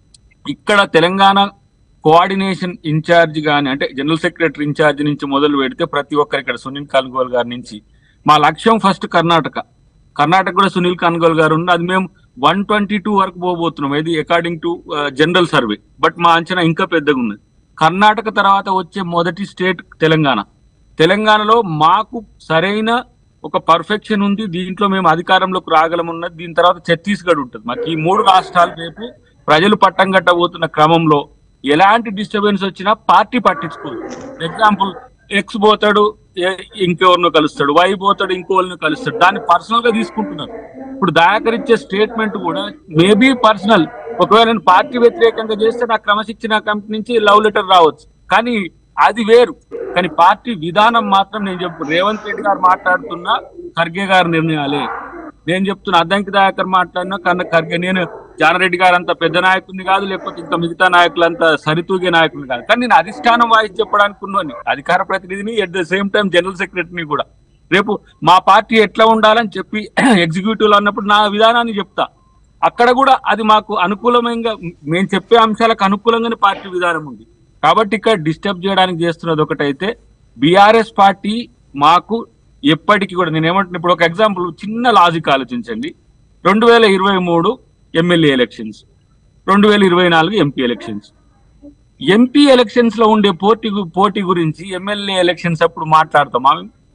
ఇక్కడ తెలంగాణ కోఆర్డినేషన్ ఇన్ఛార్జ్ గాని అంటే జనరల్ సెక్రటరీ ఇన్ఛార్జ్ నుంచి మొదలు పెడితే ప్రతి ఒక్కరు ఇక్కడ సునీల్ కన్గోల్ గారి నుంచి మా లక్ష్యం ఫస్ట్ కర్ణాటక కర్ణాటక కూడా సునీల్ కన్గోల్ గారు ఉంది అది మేము వన్ ట్వంటీ టూ వరకు పోబోతున్నాం ఇది according to general survey but మా అంచనా ఇంకా పెద్దగా ఉన్నది కర్ణాటక తర్వాత వచ్చే మొదటి స్టేట్ తెలంగాణ తెలంగాణలో మాకు సరైన ఒక పర్ఫెక్షన్ ఉంది దీంట్లో మేము అధికారంలోకి రాగలం ఉన్నది దీని తర్వాత ఛత్తీస్గఢ్ ఉంటుంది మాకు ఈ మూడు రాష్ట్రాలు రేపు ప్రజలు పట్టం కట్టబోతున్న క్రమంలో ఎలాంటి డిస్టర్బెన్స్ వచ్చినా పార్టీ పట్టించుకోదు ఎగ్జాంపుల్ ఎక్స్ పోతాడు ఏ- ఇంకెవరినో కలుస్తాడు వై పోతాడు ఇంకోళ్ళని కలుస్తాడు దాన్ని పర్సనల్ గా తీసుకుంటున్నారు ఇప్పుడు దయాకర్ ఇచ్చే స్టేట్మెంట్ కూడా మేబీ పర్సనల్ ఒకవేళ నేను పార్టీ వ్యతిరేకంగా చేస్తే నా క్రమశిక్షణ కంపెనీ నుంచి లవ్ లెటర్ రావచ్చు కానీ అది వేరు కానీ పార్టీ విధానం మాత్రం నేను చెప్పు రేవంత్ రెడ్డి గారు మాట్లాడుతున్నా ఖర్గే గారి నిర్ణయాలే నేను చెప్తున్నా అద్దంకి దయాకర్ మాట్లాడినా కన్న ఖర్గే నేను జానరెడ్డి గారు అంత పెద్ద నాయకుడిని కాదు లేకపోతే ఇంకా మిగతా నాయకులంతా సరితూగే నాయకుడిని కాదు కానీ నేను అధిష్టానం వాయిస్ చెప్పడానికి ఉన్నాను అధికార ప్రతినిధిని at the same time general సెక్రటరీని కూడా రేపు మా పార్టీ ఎట్లా ఉండాలని చెప్పి ఎగ్జిక్యూటివ్ అన్నప్పుడు నా విధానాన్ని చెప్తా అక్కడ కూడా అది మాకు అనుకూలమైన మేము చెప్పే అంశాలకు అనుకూలంగానే పార్టీ విధానం ఉంది కాబట్టి ఇక్కడ డిస్టర్బ్ చేయడానికి చేస్తున్నది ఒకటైతే బీఆర్ఎస్ పార్టీ మాకు ఎప్పటికీ కూడా నేను ఏమంటున్నా ఇప్పుడు ఒక ఎగ్జాంపుల్ చిన్న లాజిక్ ఆలోచించండి రెండు వేల ఇరవై మూడు ఎమ్మెల్యే ఎలక్షన్స్ రెండు వేల ఇరవై నాలుగు ఎంపీ ఎలక్షన్స్ ఎంపీ ఎలక్షన్స్ లో ఉండే పోటీ గు- పోటీ గురించి ఎమ్మెల్యే ఎలక్షన్స్ అప్పుడు మాట్లాడతామా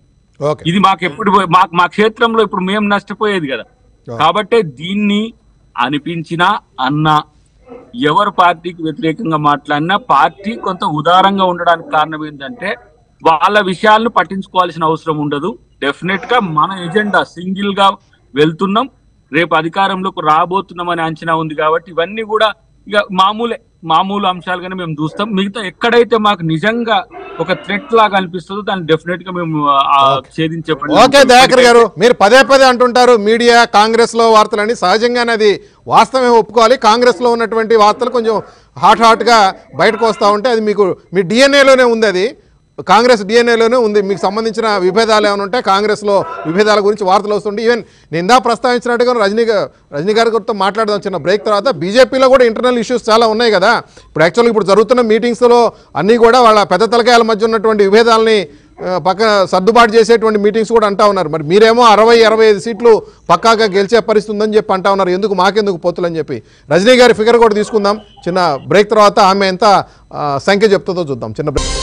ఓకే ఇది మాకు ఎప్పుడు మా మా క్షేత్రంలో ఇప్పుడు మేము నష్టపోయేది కదా కాబట్టి దీన్ని అనిపించినా అన్నా ఎవరు పార్టీకి వ్యతిరేకంగా మాట్లాడినా పార్టీ కొంత ఉదారంగా ఉండడానికి కారణం ఏంటంటే వాళ్ళ విషయాలను పట్టించుకోవాల్సిన అవసరం ఉండదు డెఫినెట్ గా మన ఎజెండా సింగిల్ గా వెళ్తున్నాం రేపు అధికారంలోకి రాబోతున్నాం అనే అంచనా ఉంది కాబట్టి ఇవన్నీ కూడా ఇక మామూలే మామూలు అంశాలుగానే మేము చూస్తాం మిగతా ఎక్కడైతే మాకు నిజంగా ఒక థ్రెట్ లాగా అనిపిస్తుందో దాన్ని డెఫినెట్ గా మేము ఆ, ఛేదించే పని ఓకే దయాకర్ గారు మీరు పదే పదే అంటుంటారు మీడియా కాంగ్రెస్ లో వార్తలని సహజంగానే అది వాస్తవమే ఒప్పుకోవాలి కాంగ్రెస్ లో ఉన్నటువంటి వార్తలు కొంచెం హాట్ హాట్ గా బయటకు వస్తూ ఉంటే అది మీకు మీ డిఎన్ఏలోనే ఉంది అది కాంగ్రెస్ డిఎన్ఏలోనే ఉంది మీకు సంబంధించిన విభేదాలు ఏమైనా ఉంటే కాంగ్రెస్లో విభేదాల గురించి వార్తలు వస్తుంటే ఈవెన్ నేను ఇందా ప్రస్తావించినట్టుగా రజనీ గా- రజనీ గారి గురితో మాట్లాడదాం చిన్న బ్రేక్ తర్వాత బీజేపీలో కూడా ఇంటర్నల్ ఇష్యూస్ చాలా ఉన్నాయి కదా ఇప్పుడు యాక్చువల్గా ఇప్పుడు జరుగుతున్న మీటింగ్స్లో అన్నీ కూడా వాళ్ళ పెద్ద తలకాయల మధ్య ఉన్నటువంటి విభేదాలని ఆ, పక్క సర్దుబాటు చేసేటువంటి మీటింగ్స్ కూడా అంటా ఉన్నారు మరి మీరేమో అరవై అరవై ఐదు సీట్లు పక్కాగా గెలిచే పరిస్థితి ఉందని చెప్పి అంటా ఉన్నారు ఎందుకు మాకెందుకు పోతులని చెప్పి రజనీ గారి ఫిగర్ కూడా తీసుకుందాం చిన్న బ్రేక్ తర్వాత ఆమె ఎంత ఆ, సంఖ్య చెప్తుందో చూద్దాం చిన్న బ్రేక్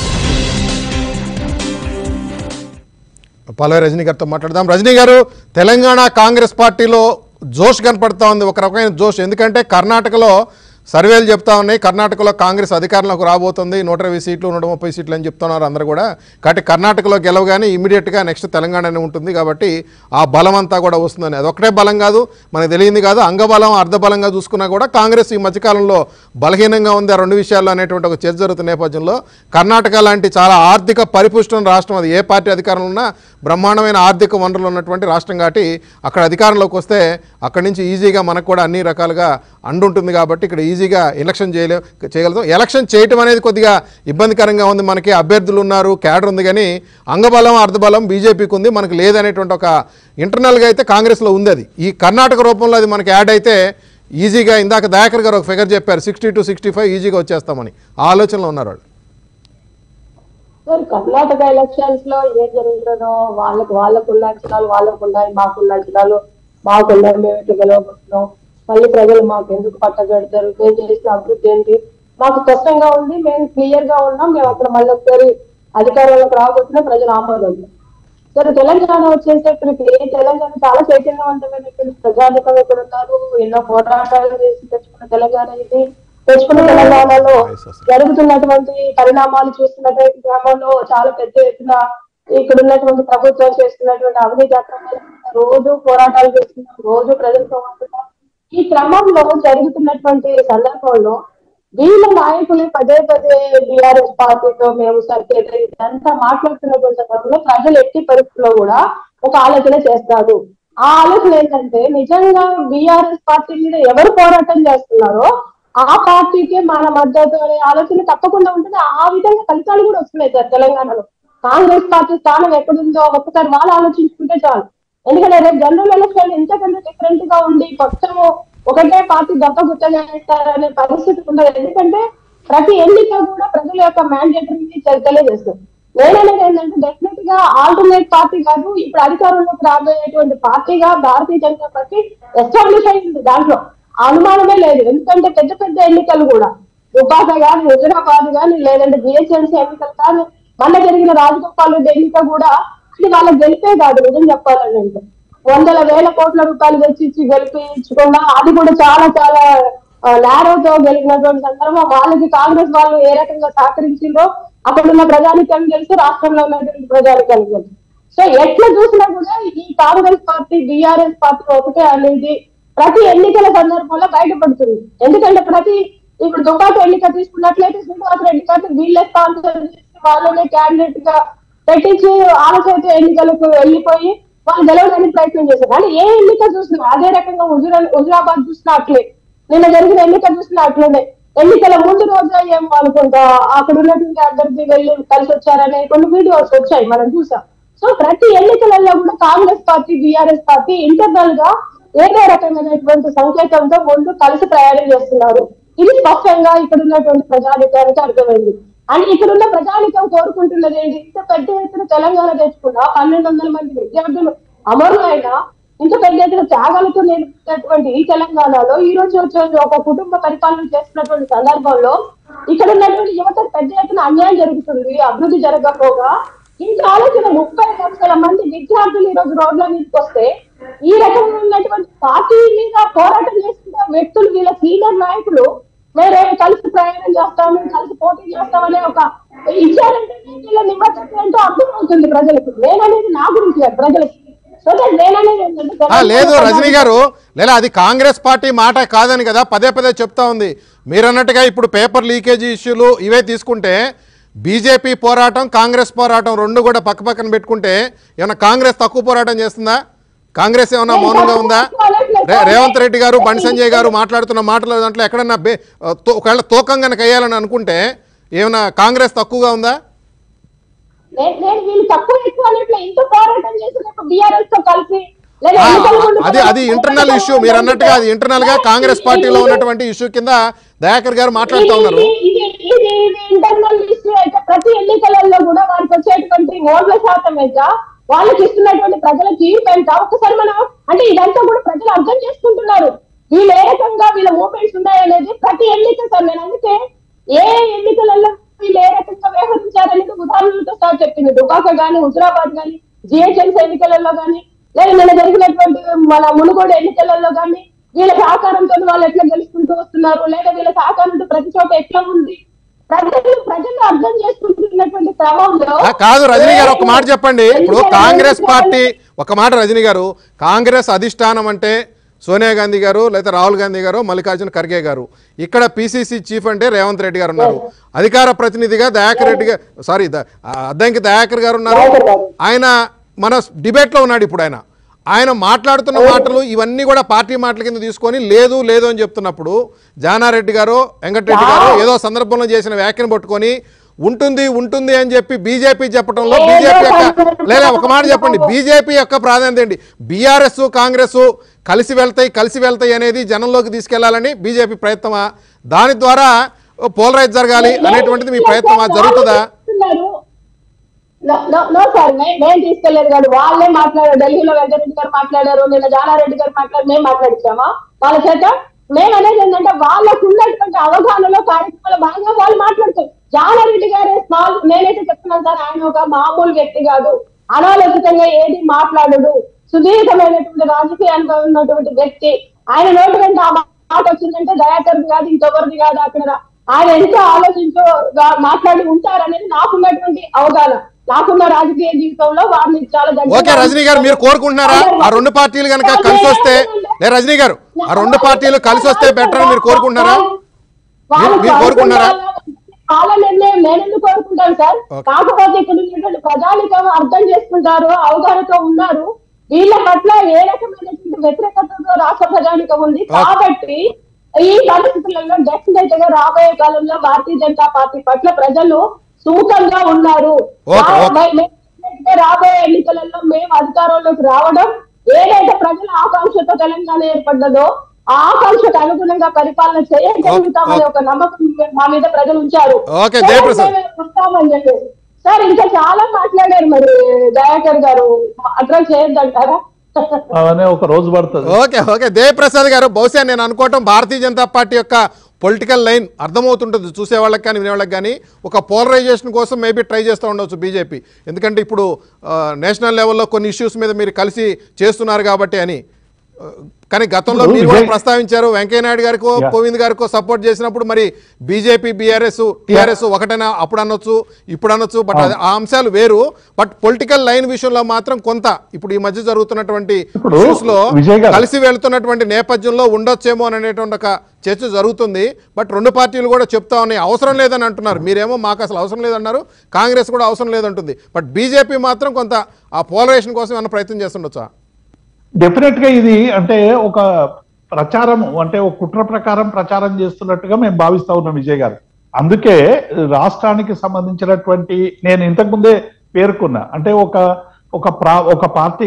పల్లవి రజనీ గారితో మాట్లాడదాం రజనీ గారు తెలంగాణ కాంగ్రెస్ పార్టీలో జోష్ కనపడతా ఉంది ఒక రకమైన జోష్ ఎందుకంటే కర్ణాటకలో సర్వేలు చెప్తా ఉన్నాయి కర్ణాటకలో కాంగ్రెస్ అధికారంలోకి రాబోతుంది నూట ఇరవై సీట్లు నూట ముప్పై సీట్లు అని చెప్తున్నారు అందరూ కూడా కాబట్టి కర్ణాటకలో గెలవగానే ఇమీడియట్గా నెక్స్ట్ తెలంగాణనే ఉంటుంది కాబట్టి ఆ బలం అంతా కూడా వస్తుందని అదొక్కటే బలం కాదు మనకు తెలియంది కాదు అంగబలం అర్ధబలంగా చూసుకున్నా కూడా కాంగ్రెస్ ఈ మధ్యకాలంలో బలహీనంగా ఉంది ఆ రెండు విషయాల్లో అనేటువంటి ఒక చర్చ జరుగుతున్న నేపథ్యంలో కర్ణాటక లాంటి చాలా ఆర్థిక పరిపుష్టం రాష్ట్రం అది ఏ పార్టీ అధికారంలో ఉన్నా బ్రహ్మాండమైన ఆర్థిక వనరులు ఉన్నటువంటి రాష్ట్రం కాబట్టి అక్కడ అధికారంలోకి వస్తే అక్కడి నుంచి ఈజీగా మనకు కూడా అన్ని రకాలుగా అండుంటుంది కాబట్టి ఇక్కడ ఈజీగా ఎలక్షన్ చేయలే చేయగలుగుతాం ఎలక్షన్ చేయటం అనేది కొద్దిగా ఇబ్బందికరంగా ఉంది మనకి అభ్యర్థులు ఉన్నారు క్యాడర్ ఉంది కానీ అంగబలం అర్ధబలం బీజేపీకి ఉంది మనకు లేదనేటువంటి ఒక ఇంటర్నల్గా అయితే కాంగ్రెస్లో ఉంది అది ఈ కర్ణాటక రూపంలో అది మనకి యాడ్ అయితే ఈజీగా ఇందాక దయాకర్ గారు ఒక ఫిగర్ చెప్పారు సిక్స్టీ టు సిక్స్టీ ఫైవ్ ఈజీగా వచ్చేస్తామని ఆ ఆలోచనలో ఉన్నారు వాళ్ళు సార్ కర్ణాటక ఎలక్షన్స్ లో ఏం జరుగుతుందో వాళ్ళకి వాళ్ళకున్న అంచనాలు వాళ్ళకున్నాయి మాకున్న అంచనాలు మాకున్నాయి మేము ఇట్లా గెలవబోతున్నాం మళ్ళీ ప్రజలు మాకు ఎందుకు పట్టగడతారు మేము చేసిన అభివృద్ధి ఏంటి మాకు స్పష్టంగా ఉంది మేము క్లియర్ గా ఉన్నాం మేము అక్కడ మళ్ళీ ఒకసారి అధికారంలోకి రాబోతున్నా ప్రజలు ఆమోదం సరే తెలంగాణ వచ్చేసరికి తెలంగాణ చాలా చైతన్యవంతమైన ప్రజాధికం ఇక్కడ ఉన్నారు ఎన్నో పోరాటాలు చేసి తెచ్చుకున్న తెలంగాణ ఇది తెచ్చుకున్న తెలంగాణలో జరుగుతున్నటువంటి పరిణామాలు చూస్తున్నటువంటి క్రమంలో చాలా పెద్ద ఎత్తున ఇక్కడ ఉన్నటువంటి ప్రభుత్వం చేస్తున్నటువంటి అవినీతి అక్రమాలు రోజు పోరాటాలు చేస్తున్నాం రోజు ప్రజలతో ఉంటున్నాం ఈ క్రమంలో జరుగుతున్నటువంటి సందర్భంలో వీళ్ళ నాయకులు పదే పదే బీఆర్ఎస్ పార్టీతో మేము సర్కేట్ ఇదంతా మాట్లాడుతున్నటువంటి సందర్భంలో ప్రజలు ఎట్టి పరిస్థితుల్లో కూడా ఒక ఆలోచన చేస్తారు ఆ ఆలోచన ఏంటంటే నిజంగా బీఆర్ఎస్ పార్టీ మీద ఎవరు పోరాటం చేస్తున్నారో ఆ పార్టీకి మన మద్దతు అనే ఆలోచన తప్పకుండా ఉంటుంది ఆ విధంగా ఫలితాలు కూడా వస్తున్నాయి సార్ తెలంగాణలో కాంగ్రెస్ పార్టీ స్థానం ఎక్కడుందో ఒక్కసారి వాళ్ళు ఆలోచించుకుంటే చాలు ఎందుకంటే రేపు జనరల్ ఎలక్షన్ ఇంతకంటే డిఫరెంట్ గా ఉండి మొత్తం ఒకటే పార్టీ దెబ్బ గుట్టగా అనే పరిస్థితి ఉండదు ఎందుకంటే ప్రతి ఎన్నిక కూడా ప్రజల యొక్క మ్యాండేటరీని తెలియజేస్తుంది నేననేది ఏంటంటే డెఫినెట్ గా ఆల్టర్నేట్ పార్టీ కాదు ఇప్పుడు అధికారంలోకి రాబోయేటువంటి పార్టీగా భారతీయ జనతా పార్టీ ఎస్టాబ్లిష్ అయింది దాంట్లో ఆ అనుమానమే లేదు ఎందుకంటే పెద్ద పెద్ద ఎన్నికలు కూడా దుబాక కానీ హుజరాబాద్ కానీ లేదంటే బిహెచ్ఎంసీ ఎన్నికలు కానీ మొన్న జరిగిన రాజగోపాల్ రెడ్డి ఎన్నిక కూడా అది వాళ్ళకి గెలిపే కాదు నిజం చెప్పాలని అంటే వందల వేల కోట్ల రూపాయలు తెచ్చి గెలిపించకుండా అది కూడా చాలా చాలా నేరోతో గెలిపినటువంటి సందర్భం వాళ్ళకి కాంగ్రెస్ వాళ్ళు ఏ రకంగా సహకరించిందో అక్కడ ఉన్న ప్రజానికం తెలుసు రాష్ట్రంలో ఉన్నటువంటి ప్రజానికం తెలుసు సో ఎట్లా చూసినా కూడా ఈ కాంగ్రెస్ పార్టీ బీఆర్ఎస్ పార్టీ ఒకటే అనేది ప్రతి ఎన్నికల సందర్భంలో బయటపడుతుంది ఎందుకంటే ప్రతి ఇప్పుడు దుబాక ఎన్నిక తీసుకున్నట్లయితే శ్రీనివాస్ రెడ్డి గారిని వీళ్ళే స్పాన్సర్ చేసి వాళ్ళనే క్యాండిడేట్ గా పెట్టించి ఆలోచన ఎన్నికలకు వెళ్ళిపోయి వాళ్ళు గెలవడానికి ప్రయత్నం చేశారు కానీ ఏ ఎన్నిక చూసినా అదే రకంగా హుజురా హుజురాబాద్ చూసినా అట్లే నిన్న జరిగిన ఎన్నిక చూసినా అట్లనే ఎన్నికల ముందు రోజే ఏమో అనుకుంటా అక్కడ ఉన్నటువంటి అభ్యర్థి వెళ్ళి కలిసి వచ్చారనే కొన్ని వీడియోస్ వచ్చాయి మనం చూసాం సో ప్రతి ఎన్నికలలో కూడా Congress party BRS party internal గా ఏదో రకమైనటువంటి సంకేతంతో ముందు కలిసి ప్రయాణం చేస్తున్నారు ఇది స్పష్టంగా ఇక్కడ ఉన్నటువంటి ప్రజాధికారికి అర్థమైంది అని ఇక్కడ ఉన్న ప్రజానికం కోరుకుంటున్నది ఏంటి ఇంత పెద్ద ఎత్తున తెలంగాణ తెచ్చుకున్నా పన్నెండు వందల మంది విద్యార్థులు అమరులైన ఇంత పెద్ద ఎత్తున త్యాగాలతో నిలిపినటువంటి ఈ తెలంగాణలో ఈ రోజు వచ్చే ఒక కుటుంబ పరిపాలన చేస్తున్నటువంటి సందర్భంలో ఇక్కడ ఉన్నటువంటి యువత పెద్ద ఎత్తున అన్యాయం జరుగుతుంది అభివృద్ధి జరగకపోగా ఇంత ఆలోచన ముప్పై లక్షల మంది విద్యార్థులు ఈ రోజు రోడ్ల మీదకి వస్తే ఈ రకంగా ఉన్నటువంటి పార్టీ మీద పోరాటం చేస్తున్న వ్యక్తులు వీళ్ళ సీనియర్ నాయకులు మేము రేపు కలిసి ప్రయాణం చేస్తాము కలిసి పోటీ చేస్తామనే ఒక ఇచ్చారంటే వీళ్ళ నిబద్ధత ఏంటో అర్థం అవుతుంది ప్రజలకు నేననేది నా గురించి కాదు, ప్రజలకి సో దట్ నేననేది ఏంటంటే ఆ, లేదు రజనీ గారు లేదా అది కాంగ్రెస్ పార్టీ మాట కాదని కదా పదే పదే చెప్తా ఉంది మీరన్నట్టుగా ఇప్పుడు పేపర్ లీకేజీ ఇష్యూలు ఇవే తీసుకుంటే బీజేపీ పోరాటం కాంగ్రెస్ పోరాటం రెండు కూడా పక్క పక్కన పెట్టుకుంటే ఏమన్నా కాంగ్రెస్ తక్కువ పోరాటం చేస్తుందా కాంగ్రెస్ ఏమన్నా మౌనంగా ఉందా రే- రేవంత్ రెడ్డి గారు బండి సంజయ్ గారు మాట్లాడుతున్న మాటల దాంట్లో ఎక్కడన్నా బే తో- ఒకవేళ తూకం కనుక వేయాలని అనుకుంటే ఏమన్నా కాంగ్రెస్ తక్కువగా ఉందా నే- నేను వీళ్ళు తక్కువ ఎక్కువ అన్నట్లు ఇంత పోరాటం చేసినప్పుడు బీఆర్ఎస్ తో కలిసి లేదా ఆ, ఎన్నికల ముందు అది అది ఇంటర్నల్ ఇష్యూ మీరు అన్నట్టుగా అది ఇంటర్నల్ గా కాంగ్రెస్ పార్టీలో ఉన్నటువంటి ఇష్యూ కింద దయాకర్ గారు మాట్లాడుతూ ఉన్నారు ఇంటర్నల్ ఇష్యూ అయితే ప్రతి ఎన్నికలలో కూడా వారికి వచ్చేటువంటి ఓట్ల శాతం ఎంత వాళ్ళకి ఇస్తున్నటువంటి ప్రజల తీర్పు ఎంత ఒక్కసారి మనం అంటే ఇదంతా కూడా ప్రజలు అర్థం చేసుకుంటున్నారు వీళ్ళు ఏ రకంగా వీళ్ళ మూమెంట్స్ ఉన్నాయనేది ప్రతి ఎన్నిక సార్ నేను అందుకే ఏ ఎన్నికలలో వీళ్ళు ఏ రకంగా వ్యవహరించారనేది ఉదాహరణలతో సార్ చెప్పింది దుబాక గానీ హుజరాబాద్ గానీ జిహెచ్ఎంసీ ఎన్నికలలో గానీ లేదా నిన్న జరిగినటువంటి మన మునుగోడు ఎన్నికలలో గానీ వీళ్ళ సహకారంతో వాళ్ళు ఎట్లా గెలుచుకుంటూ వస్తున్నారు లేదా వీళ్ళ సహకారంతో ప్రతి చోట ఎట్లా ఉంది ప్రజలు ప్రజలు అర్థం చేసుకుంటున్నటువంటి క్రమంలో ఆ, కాదు రజనీ గారు ఒక మాట చెప్పండి ఇప్పుడు కాంగ్రెస్ పార్టీ ఒక మాట రజనీ గారు కాంగ్రెస్ అధిష్టానం అంటే సోనియా గాంధీ గారు లేదా రాహుల్ గాంధీ గారు మల్లికార్జున ఖర్గే గారు ఇక్కడ పిసిసి చీఫ్ అంటే రేవంత్ రెడ్డి గారు ఉన్నారు అధికార ప్రతినిధిగా దయాకర్ రెడ్డి గారు సారీ ద- ఆ, అద్దంకి దయాకర్ గారు ఉన్నారు దయాకర్ గారు. ఆయన మన డిబేట్లో ఉన్నాడు ఇప్పుడు ఆయన ఆయన మాట్లాడుతున్న మాటలు ఇవన్నీ కూడా పార్టీ మాటల కింద తీసుకొని లేదు లేదు అని చెప్తున్నప్పుడు జానారెడ్డి గారు వెంకటరెడ్డి గారు ఏదో సందర్భంలో చేసిన వ్యాఖ్యను పట్టుకొని ఉంటుంది ఉంటుంది అని చెప్పి బీజేపీ చెప్పడంలో ఏదో బీజేపీ యొక్క సందర్భంలో లేదా ఒక మాట చెప్పండి బీజేపీ యొక్క ప్రాధాన్యత ఏంటి బీఆర్ఎస్ కాంగ్రెస్ కలిసి వెళ్తాయి కలిసి వెళ్తాయి అనేది జనంలోకి తీసుకెళ్లాలని బీజేపీ ప్రయత్నమా దాని ద్వారా పోలరైజ్ జరగాలి అనేటువంటిది మీ ప్రయత్నమా జరుగుతుందా నో సార్ మేము తీసుకెళ్లేదు కాదు వాళ్ళే మాట్లాడారు ఢిల్లీలో వెంకటరెడ్డి గారు మాట్లాడారు నిన్న జానారెడ్డి గారు మాట్లాడారు మేము మాట్లాడించామా వాళ్ళ చేత మేము అనేది ఏంటంటే వాళ్ళకు ఉన్నటువంటి అవగాహనలో కార్యక్రమాల భాగంగా వాళ్ళు మాట్లాడుతారు జానారెడ్డి గారే స్మాల్ నేనైతే చెప్తున్నాను సార్ ఆయన ఒక మామూలు వ్యక్తి కాదు అనాలోచితంగా ఏది మాట్లాడడు సుదీర్ఘమైనటువంటి రాజకీయ అనుభవం ఉన్నటువంటి వ్యక్తి ఆయన నోటి వెంట ఆ మాట వచ్చిందంటే దయాకర్ది కాదు ఇంకొకరిది కాదు అక్కడ ఆయన ఎంత ఆలోచించో గా- మాట్లాడి ఉంటారనేది నాకున్నటువంటి అవగాహన నాకున్న రాజకీయ జీవితంలో వారిని చాలా దగ్గరగా- ఓకే రజనీ గారు మీరు కోరుకుంటున్నారా ఆ రెండు పార్టీలు కనుక కలిసి వస్తే లే రజనీ గారు ఆ రెండు పార్టీలు కలిసి వస్తే బెటర్ అని మీరు కోరుకుంటున్నారా వాళ్ళు మీరు కోరుకుంటున్నారా? వాళ్ళ నిర్ణయం నేను ఎందుకు కోరుకుంటాను సార్ ఓకే. కాకపోతే ఇక్కడ ఉన్నటువంటి ప్రజానికం అర్థం చేసుకుంటారు అవగాహనతో ఉన్నారు వీళ్ళ పట్ల ఏ రకమైనటువంటి వ్యతిరేకతతో రాష్ట్ర ప్రజానికం ఉంది ఓకే. కాబట్టి ఈ పరిస్థితులలో డెఫినెట్ గా రాబోయే కాలంలో భారతీయ జనతా పార్టీ పట్ల ప్రజలు సుముఖంగా ఉన్నారు ఓకే, రా- ఓకే. మే- మే- రాబోయే ఎన్నికలలో మేము అధికారంలోకి రావడం ఏదైతే ప్రజల ఆకాంక్షతో తెలంగాణ ఏర్పడ్డదో ఆ ఆకాంక్షకు అనుగుణంగా పరిపాలన చేయగలుగుతామనే ఒక నమ్మకం మా మీద ప్రజలు ఉంచారు ఓకే, జయప్రసాద్. మేము ఉంటామని చెప్పేసి సార్ ఇంకా చాలా మాట్లాడారు మరి దయాకర్ గారు అడ్రస్ చేయొద్దంటారా అవన్నీ ఒక రోజు పడుతుంది ఓకే ఓకే దేవప్రసాద్ గారు బహుశా నేను అనుకోవటం భారతీయ జనతా పార్టీ యొక్క పొలిటికల్ లైన్ అర్థమవుతుంటుంది చూసే వాళ్ళకి కానీ వినేవాళ్ళకి కానీ ఒక పోలరైజేషన్ కోసం మేబీ ట్రై చేస్తూ ఉండవచ్చు బీజేపీ ఎందుకంటే ఇప్పుడు ఆ, నేషనల్ లెవెల్లో కొన్ని ఇష్యూస్ మీద మీరు కలిసి చేస్తున్నారు కాబట్టి అని ఆ, కానీ గతంలో ఇప్పుడు మీరు కూడా విజయ్- ప్రస్తావించారు వెంకయ్యనాయుడు గారికో Yeah. కోవింద్ గారికో సపోర్ట్ చేసినప్పుడు మరి బీజేపీ బీఆర్ఎస్ టీఆర్ఎస్ ఒకటైనా అప్పుడు అనొచ్చు ఇప్పుడు అనొచ్చు బట్ అది- ఆ అంశాలు వేరు బట్ పొలిటికల్ లైన్ విషయంలో మాత్రం కొంత ఇప్పుడు ఈ మధ్య జరుగుతున్నటువంటి ఇప్పుడు issues లో విజయ్ గారు- కలిసి వెళ్తున్నటువంటి నేపథ్యంలో ఉండొచ్చేమో అనేటువంటి ఒక చర్చ జరుగుతుంది బట్ రెండు పార్టీలు కూడా చెప్తా ఉన్నాయి అవసరం లేదని అంటున్నారు మీరేమో మాకు అసలు అవసరం లేదన్నారు కాంగ్రెస్ కూడా అవసరం లేదంటుంది బట్ బీజేపీ మాత్రం కొంత ఆ పోలరైజేషన్ కోసం ఏమైనా ప్రయత్నం చేస్తుండొచ్చా డెఫినెట్ గా ఇది అంటే ఒక ప్రచారం అంటే ఒక కుట్ర ప్రకారం ప్రచారం చేస్తున్నట్టుగా మేము భావిస్తా ఉన్నాం విజయ్ గారు అందుకే రాష్ట్రానికి సంబంధించినటువంటి నేను ఇంతకు ముందే పేర్కొన్నా అంటే ఒక ఒక ప్రా ఒక పార్టీ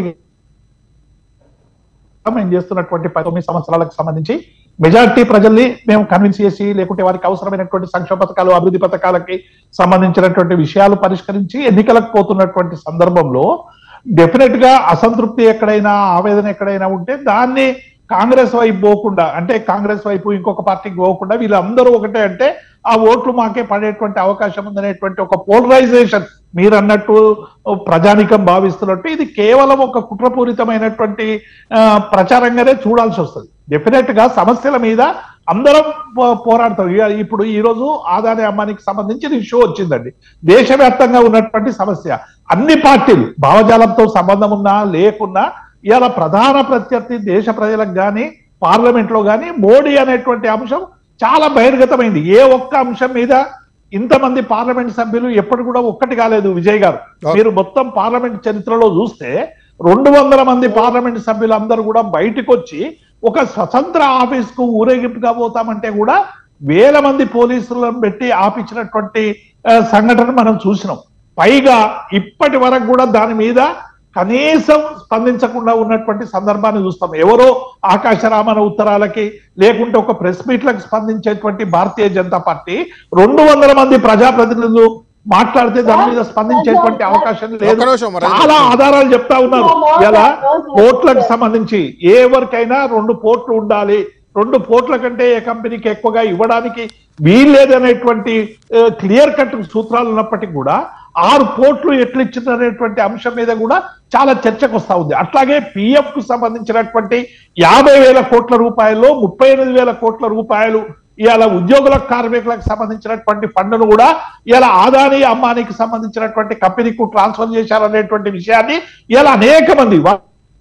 మేము చేస్తున్నటువంటి తొమ్మిది సంవత్సరాలకు సంబంధించి మెజారిటీ ప్రజల్ని మేము కన్విన్స్ చేసి లేకుంటే వారికి అవసరమైనటువంటి సంక్షేమ పథకాలు అభివృద్ధి పథకాలకి సంబంధించినటువంటి విషయాలు పరిష్కరించి ఎన్నికలకు పోతున్నటువంటి సందర్భంలో డెఫినెట్ గా అసంతృప్తి ఎక్కడైనా ఆవేదన ఎక్కడైనా ఉంటే దాన్ని కాంగ్రెస్ వైపు పోకుండా అంటే కాంగ్రెస్ వైపు ఇంకొక పార్టీకి పోకుండా వీళ్ళందరూ ఒకటే అంటే ఆ ఓట్లు మాకే పడేటువంటి అవకాశం ఉందనేటువంటి ఒక పోలరైజేషన్ మీరు అన్నట్టు ప్రజానికం భావిస్తున్నట్టు ఇది కేవలం ఒక కుట్రపూరితమైనటువంటి ఆ, ప్రచారంగానే చూడాల్సి వస్తుంది డెఫినెట్ గా సమస్యల మీద అందరం పో- పోరాడతాం ఇక ఇప్పుడు ఈ రోజు ఆదాయ అమ్మానికి సంబంధించిన ఇష్యూ వచ్చిందండి దేశవ్యాప్తంగా ఉన్నటువంటి సమస్య అన్ని పార్టీలు భావజాలంతో సంబంధం ఉన్నా లేకున్నా ఇవాళ ప్రధాన ప్రత్యర్థి దేశ ప్రజలకు కానీ పార్లమెంట్ లో కానీ మోడీ అనేటువంటి అంశం చాలా బహిర్గతమైంది ఏ ఒక్క అంశం మీద ఇంతమంది పార్లమెంట్ సభ్యులు ఎప్పుడు కూడా ఒక్కటి కాలేదు విజయ్ గారు మీరు మొత్తం పార్లమెంట్ చరిత్రలో చూస్తే రెండు వందల మంది పార్లమెంట్ సభ్యులు అందరూ కూడా బయటకు వచ్చి ఒక స్వతంత్ర ఆఫీస్ కు ఊరేగింపుగా పోతామంటే కూడా వేల మంది పోలీసులను పెట్టి ఆపించినటువంటి ఆ, సంఘటన మనం చూసినాం పైగా ఇప్పటి వరకు కూడా దాని మీద కనీసం స్పందించకుండా ఉన్నటువంటి సందర్భాన్ని చూస్తాం ఎవరో ఆకాశరామన ఉత్తరాలకి లేకుంటే ఒక ప్రెస్ మీట్లకు స్పందించేటువంటి భారతీయ జనతా పార్టీ రెండు వందల మంది ప్రజాప్రతినిధులు మాట్లాడితే దాని మీద స్పందించేటువంటి అవకాశం లేదు ఒక్క నిమిషం మరి. చాలా ఆధారాలు చెప్తా ఉన్నారు ఇలా పోర్ట్లకు సంబంధించి ఎవరికైనా రెండు పోర్ట్లు ఉండాలి రెండు పోర్ట్ల కంటే ఏ కంపెనీకి ఎక్కువగా ఇవ్వడానికి వీల్లేదనేటువంటి క్లియర్ కట్ సూత్రాలు ఉన్నప్పటికీ కూడా ఆరు పోర్ట్లు ఎట్లు ఇచ్చిందనేటువంటి అంశం మీద కూడా చాలా చర్చకు వస్తా ఉంది అట్లాగే పిఎఫ్ కు సంబంధించినటువంటి యాభై వేల కోట్ల రూపాయల్లో ముప్పై ఎనిమిది వేల కోట్ల రూపాయలు ఇవాళ ఉద్యోగుల కార్మికులకు సంబంధించినటువంటి ఫండ్ను కూడా ఇలా ఆదాని అమ్మానికి సంబంధించినటువంటి కంపెనీకు ట్రాన్స్ఫర్ చేశారనేటువంటి విషయాన్ని ఇలా అనేక మంది వా-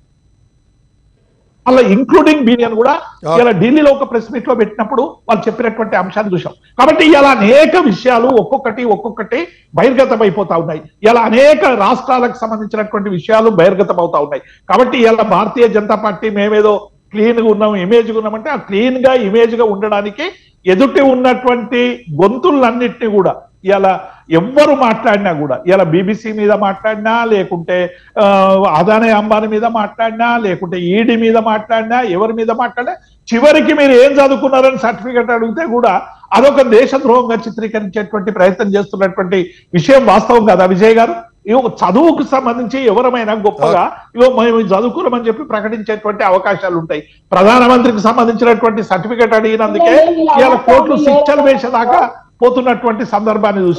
వాళ్ళ ఇంక్లూడింగ్ బీనియన్ కూడా ఇలా ఢిల్లీలో ఒక ప్రెస్ మీట్ లో పెట్టినప్పుడు వాళ్ళు చెప్పినటువంటి అంశాన్ని చూసాం కాబట్టి ఇలా అనేక విషయాలు ఒక్కొక్కటి ఒక్కొక్కటి బహిర్గతం అయిపోతా ఉన్నాయి ఇలా అనేక రాష్ట్రాలకు సంబంధించినటువంటి విషయాలు బహిర్గతం అవుతా ఉన్నాయి కాబట్టి ఇలా భారతీయ జనతా పార్టీ మేమేదో క్లీన్ గా ఉన్నాం ఇమేజ్ గా ఉన్నామంటే ఆ క్లీన్ గా ఇమేజ్ గా ఉండడానికి ఎదుటి ఉన్నటువంటి గొంతులన్నిటిని కూడా ఇలా ఎవ్వరు మాట్లాడినా కూడా ఇలా బీబీసీ మీద మాట్లాడినా లేకుంటే ఆ, అదానీ అంబానీ మీద మాట్లాడినా లేకుంటే ఈడీ మీద మాట్లాడినా ఎవరి మీద మాట్లాడినా చివరికి మీరు ఏం చదువుకున్నారని సర్టిఫికెట్ అడిగితే కూడా అదొక దేశద్రోహంగా చిత్రీకరించేటువంటి ప్రయత్నం చేస్తున్నటువంటి విషయం వాస్తవం కదా విజయ్ గారు ఇగో చదువుకు సంబంధించి ఎవరమైనా గొప్పగా ఇగో మేము చదువుకున్నామని చెప్పి ప్రకటించేటువంటి అవకాశాలు ఉంటాయి ప్రధానమంత్రికి సంబంధించినటువంటి సర్టిఫికెట్ అడిగినందుకే ఇవాళ కోర్టులు శిక్షలు వేసేదాకా పోతున్నటువంటి సందర్భాన్ని చూసాం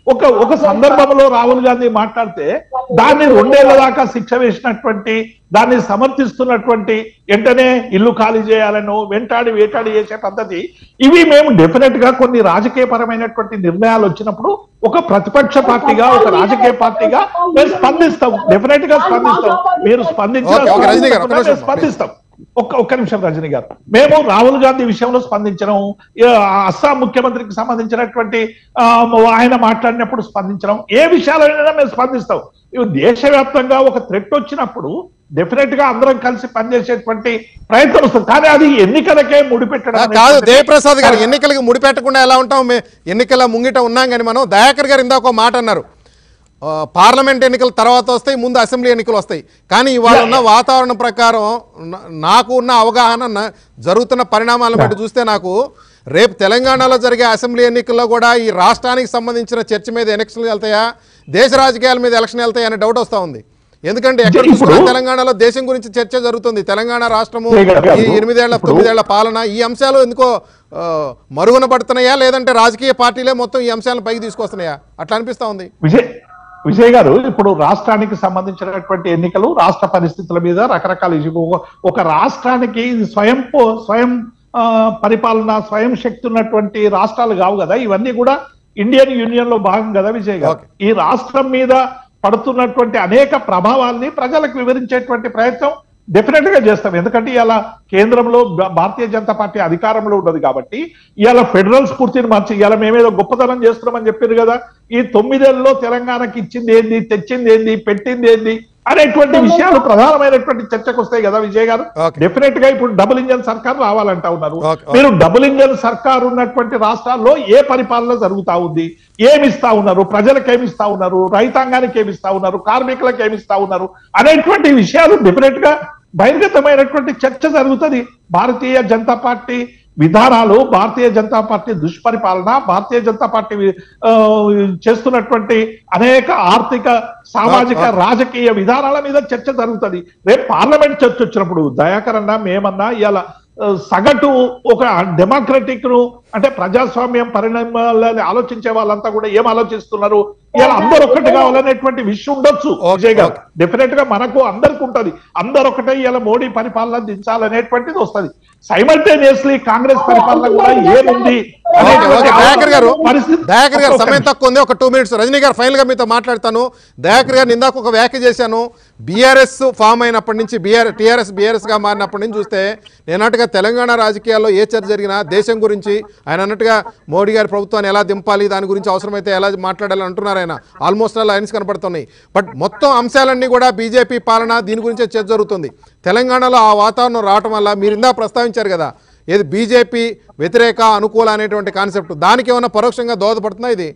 ఒక ఒక సందర్భంలో రాహుల్ గాంధీ మాట్లాడితే దాన్ని రెండేళ్ల దాకా శిక్ష వేసినటువంటి దాన్ని సమర్థిస్తున్నటువంటి వెంటనే ఇల్లు ఖాళీ చేయాలను వెంటాడి వేటాడి చేసే పద్ధతి ఇవి మేము డెఫినెట్ గా కొన్ని రాజకీయ పరమైనటువంటి నిర్ణయాలు వచ్చినప్పుడు ఒక ప్రతిపక్ష పార్టీగా ఒక రాజకీయ పార్టీగా మేము స్పందిస్తాం డెఫినెట్ గా స్పందిస్తాం మీరు స్పందించిన ఓకే, ఓకే, రజనీ గారు, ఒక్క నిమిషం. స్పందిస్తాం ఒక్క ఒక్క నిమిషం రజనీ గారు మేము రాహుల్ గాంధీ విషయంలో స్పందించడం ఏ, అస్సాం ముఖ్యమంత్రికి సంబంధించినటువంటి ఆ, ఆయన మాట్లాడినప్పుడు స్పందించడం ఏ విషయాలైనా మేము స్పందిస్తాం ఇవి దేశవ్యాప్తంగా ఒక థ్రెట్ వచ్చినప్పుడు డెఫినెట్ గా అందరం కలిసి పనిచేసేటువంటి ప్రయత్నం వస్తుంది కానీ అది ఎన్నికలకే ముడిపెట్టడం ఆ, కాదు అనేటువంటిది- జయప్రసాద్ గారు ఎన్నికలకి ముడిపెట్టకుండా ఎలా ఉంటాం మే- ఎన్నికల ముంగిట ఉన్నాం కానీ మనం దయాకర్ గారు ఇందాక ఒక మాట అన్నారు ఆ, పార్లమెంట్ ఎన్నికలు తర్వాత వస్తాయి ముందు అసెంబ్లీ ఎన్నికలు వస్తాయి కానీ ఇవాళ ఉన్న వాతావరణం ప్రకారం నా- నాకు ఉన్న అవగాహన నా- జరుగుతున్న పరిణామాలను బట్టి చూస్తే నాకు రేపు తెలంగాణలో జరిగే అసెంబ్లీ ఎన్నికల్లో కూడా ఈ రాష్ట్రానికి సంబంధించిన చర్చ మీద ఎలక్షన్లు వెళ్తాయా దేశ రాజకీయాల మీద ఎలక్షన్ వెళ్తాయా అనే డౌట్ వస్తా ఉంది ఎందుకంటే ఎక్కడ ఇప్పుడు- చూసినా తెలంగాణలో దేశం గురించి చర్చ జరుగుతుంది తెలంగాణ రాష్ట్రము జయగారు గారు, ఈ ఎనిమిదేళ్ల ఇప్పుడు- తొమ్మిదేళ్ల పాలన ఈ అంశాలు ఎందుకో ఆ, మరుగున పడుతున్నాయా లేదంటే రాజకీయ పార్టీలే మొత్తం ఈ అంశాలను పైకి తీసుకొస్తున్నాయా అట్లా అనిపిస్తా ఉంది విజయ్ విజయ్ గారు ఇప్పుడు రాష్ట్రానికి సంబంధించినటువంటి ఎన్నికలు రాష్ట్ర పరిస్థితుల మీద రకరకాల ఇష్యూ ఒక- ఒక రాష్ట్రానికి ఇది స్వయం పో- స్వయం ఆ, పరిపాలన స్వయం శక్తి ఉన్నటువంటి రాష్ట్రాలు కావు కదా ఇవన్నీ కూడా ఇండియన్ యూనియన్ లో భాగం కదా విజయ్ గారు Okay. ఈ రాష్ట్రం మీద పడుతున్నటువంటి అనేక ప్రభావాల్ని ప్రజలకు వివరించేటువంటి ప్రయత్నం డెఫినెట్ గా చేస్తాం ఎందుకంటే ఇలా కేంద్రంలో భా- భారతీయ జనతా పార్టీ అధికారంలో ఉన్నది కాబట్టి ఇవాళ ఫెడరల్ స్ఫూర్తిని మార్చి ఇవాళ మేమేదో గొప్పతనం చేస్తున్నామని చెప్పారు కదా ఈ తొమ్మిదేళ్ళలో తెలంగాణకి ఇచ్చింది ఏంది తెచ్చింది ఏంది పెట్టింది ఏంది అనేటువంటి విషయాలు ప్రధానమైనటువంటి చర్చకు వస్తాయి కదా విజయ్ గారు Okay. డెఫినెట్ గా ఇప్పుడు డబుల్ ఇంజన్ సర్కార్ రావాలంటా ఉన్నారు Okay, okay. మీరు డబుల్ ఇంజన్ సర్కార్ ఉన్నటువంటి రాష్ట్రాల్లో ఏ పరిపాలన జరుగుతా ఉంది ఏమిస్తా ఉన్నారు ప్రజలకు ఏమిస్తా ఉన్నారు రైతాంగానికి ఏమిస్తా ఉన్నారు కార్మికులకు ఏమిస్తా ఉన్నారు అనేటువంటి విషయాలు డెఫినెట్ గా బహిర్గతమైనటువంటి చర్చ జరుగుతుంది భారతీయ జనతా పార్టీ విధానాలు భారతీయ జనతా పార్టీ దుష్పరిపాలన భారతీయ జనతా పార్టీ ఆ, చేస్తున్నటువంటి అనేక ఆర్థిక సామాజిక Okay, okay. రాజకీయ విధానాల మీద చర్చ జరుగుతుంది రేపు పార్లమెంట్ చర్చ వచ్చినప్పుడు దయాకర్ అన్నా మేమన్నా ఇలా సగటు ఒక డెమోక్రటిక్ ను అంటే ప్రజాస్వామ్యం పరిణామాలని ఆలోచించే వాళ్ళంతా కూడా ఏం ఆలోచిస్తున్నారు ఇలా అందరు ఒక్కటి కావాలనేటువంటి విషయం ఉండొచ్చు Okay, విజయ్ గారు okay. డెఫినెట్ గా మనకు అందరికి ఉంటది అందరు ఒకటే ఇలా మోడీ పరిపాలన దించాలనేటువంటిది వస్తది సైమల్టేనియస్లీ కాంగ్రెస్ పరిపాలన కూడా ఏముంది ఓకే ఓకే దయాకర్ గారు పరిస్థితి దయాకర్ గారు ఒక్క సమయం నిమిషం. తక్కువ ఉంది ఒక టూ మినిట్స్ రజనీ గారు ఫైనల్ గా మీతో మాట్లాడతాను దయాకర్ గారు ఇందాక ఒక వ్యాఖ్య చేశాను బీఆర్ఎస్ ఫామ్ అయినప్పటి నుంచి బీఆర్ టీఆర్ఎస్ బీఆర్ఎస్ గా మారినప్పటి నుంచి చూస్తే నేను అన్నట్టుగా తెలంగాణ రాజకీయాల్లో ఏ చర్చ జరిగినా దేశం గురించి ఆయన అన్నట్టుగా మోడీ గారి ప్రభుత్వాన్ని ఎలా దింపాలి దాని గురించి అవసరమైతే ఎలా మాట్లాడాలి అంటున్నారు ఆయన ఆల్మోస్ట్ అలా లైన్స్ కనపడుతున్నాయి బట్ మొత్తం అంశాలన్నీ కూడా బీజేపీ పాలన దీని గురించే చర్చ జరుగుతుంది తెలంగాణలో ఆ వాతావరణం రావటం వల్ల మీరు ఇందా ప్రస్తావించారు కదా ఏది బీజేపీ వ్యతిరేక అనుకూల అనేటువంటి కాన్సెప్ట్ దానికి ఏమైనా పరోక్షంగా దోహదపడుతుందా ఇది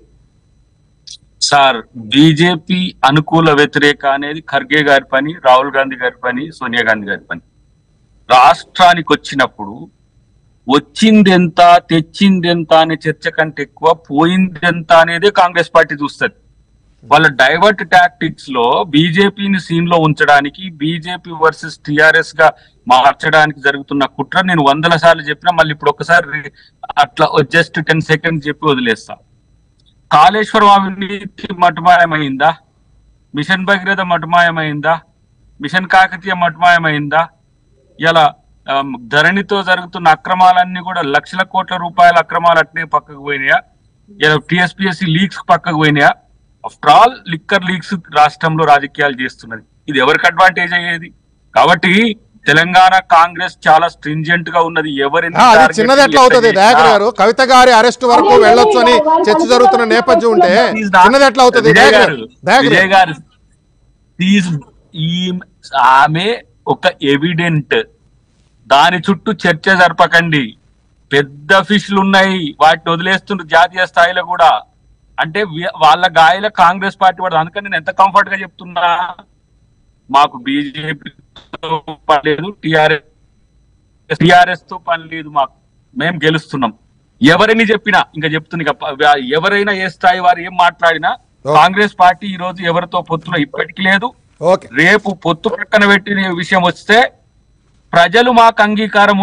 సార్ బీజేపీ అనుకూల వ్యతిరేక అనేది ఖర్గే గారి పని రాహుల్ గాంధీ గారి పని సోనియా గాంధీ గారి పని రాష్ట్రానికి వచ్చినప్పుడు వచ్చిందెంత తెచ్చిందెంత అనే చర్చ కంటే ఎక్కువ పోయిందెంత అనేదే కాంగ్రెస్ పార్టీ చూస్తుంది వాళ్ళ డైవర్ట్ టాక్టిక్స్ లో బీజేపీని సీన్ లో ఉంచడానికి బీజేపీ వర్సెస్ టిఆర్ఎస్ గా మార్చడానికి జరుగుతున్న కుట్ర నేను వందల సార్లు చెప్పినా మళ్ళీ ఇప్పుడు ఒకసారి అట్లా జస్ట్ టెన్ సెకండ్స్ చెప్పి వదిలేస్తా కాళేశ్వరం అవినీతి మటుమాయమైందా మిషన్ భగీరథ మటుమాయమైందా మిషన్ కాకతీయ మటుమాయమైందా ఇలా ఆమ్, ధరణితో జరుగుతున్న అక్రమాలన్నీ కూడా లక్షల కోట్ల రూపాయల అక్రమాలు అట్నే పక్కకు పోయినాయా ఇలా టిఎస్పిఎస్సి లీక్స్ పక్కకు పోయినాయా ఆఫ్టర్ ఆల్ లిక్కర్ లీక్స్ రాష్ట్రంలో రాజకీయాలు చేస్తున్నది ఇది ఎవరికి అడ్వాంటేజ్ అయ్యేది కాబట్టి తెలంగాణ కాంగ్రెస్ చాలా స్ట్రింజెంట్ గా ఉన్నది ఎవరిని ఆ, అది target చిన్నది ఎట్లా అవుతుంది చేసినా- దయాకర్ గారు కవిత గారి అరెస్ట్ వరకు వెళ్ళొచ్చు అని చర్చ జరుగుతున్న నేపథ్యం ఉంటే Please not- చిన్నది ఎట్లా అవుతుంది విజయ్ దయాకర్ గారు, గారు, దయాకర్ విజయ్ గారు. గారు ప్లీజ్ ఈ ఆమె ఒక ఎవిడెంట్ దాని చుట్టూ చర్చ జరపకండి పెద్ద ఫిష్లు ఉన్నాయి వాటిని వదిలేస్తున్నారు జాతీయ స్థాయిలో కూడా అంటే వి- వాళ్ళ గాయల కాంగ్రెస్ పార్టీ పడదు అందుకని నేను ఎంత కంఫర్ట్ గా చెప్తున్నా మాకు బీజేపీతో పని లేదు టిఆర్ఎస్ టిఆర్ఎస్ తో పని లేదు మాకు మేము గెలుస్తున్నాం ఎవరిని చెప్పినా ఇంకా చెప్తున్నా ఇక ప- ఎవరైనా ఏ స్థాయి వారు ఏం మాట్లాడినా Okay. కాంగ్రెస్ పార్టీ ఈ రోజు ఎవరితో పొత్తులో ఇప్పటికీ లేదు ఓకే రేపు పొత్తు ప్రక్కన పెట్టిన విషయం వస్తే ప్రజలు మాకు అంగీకారం ఉన్నారు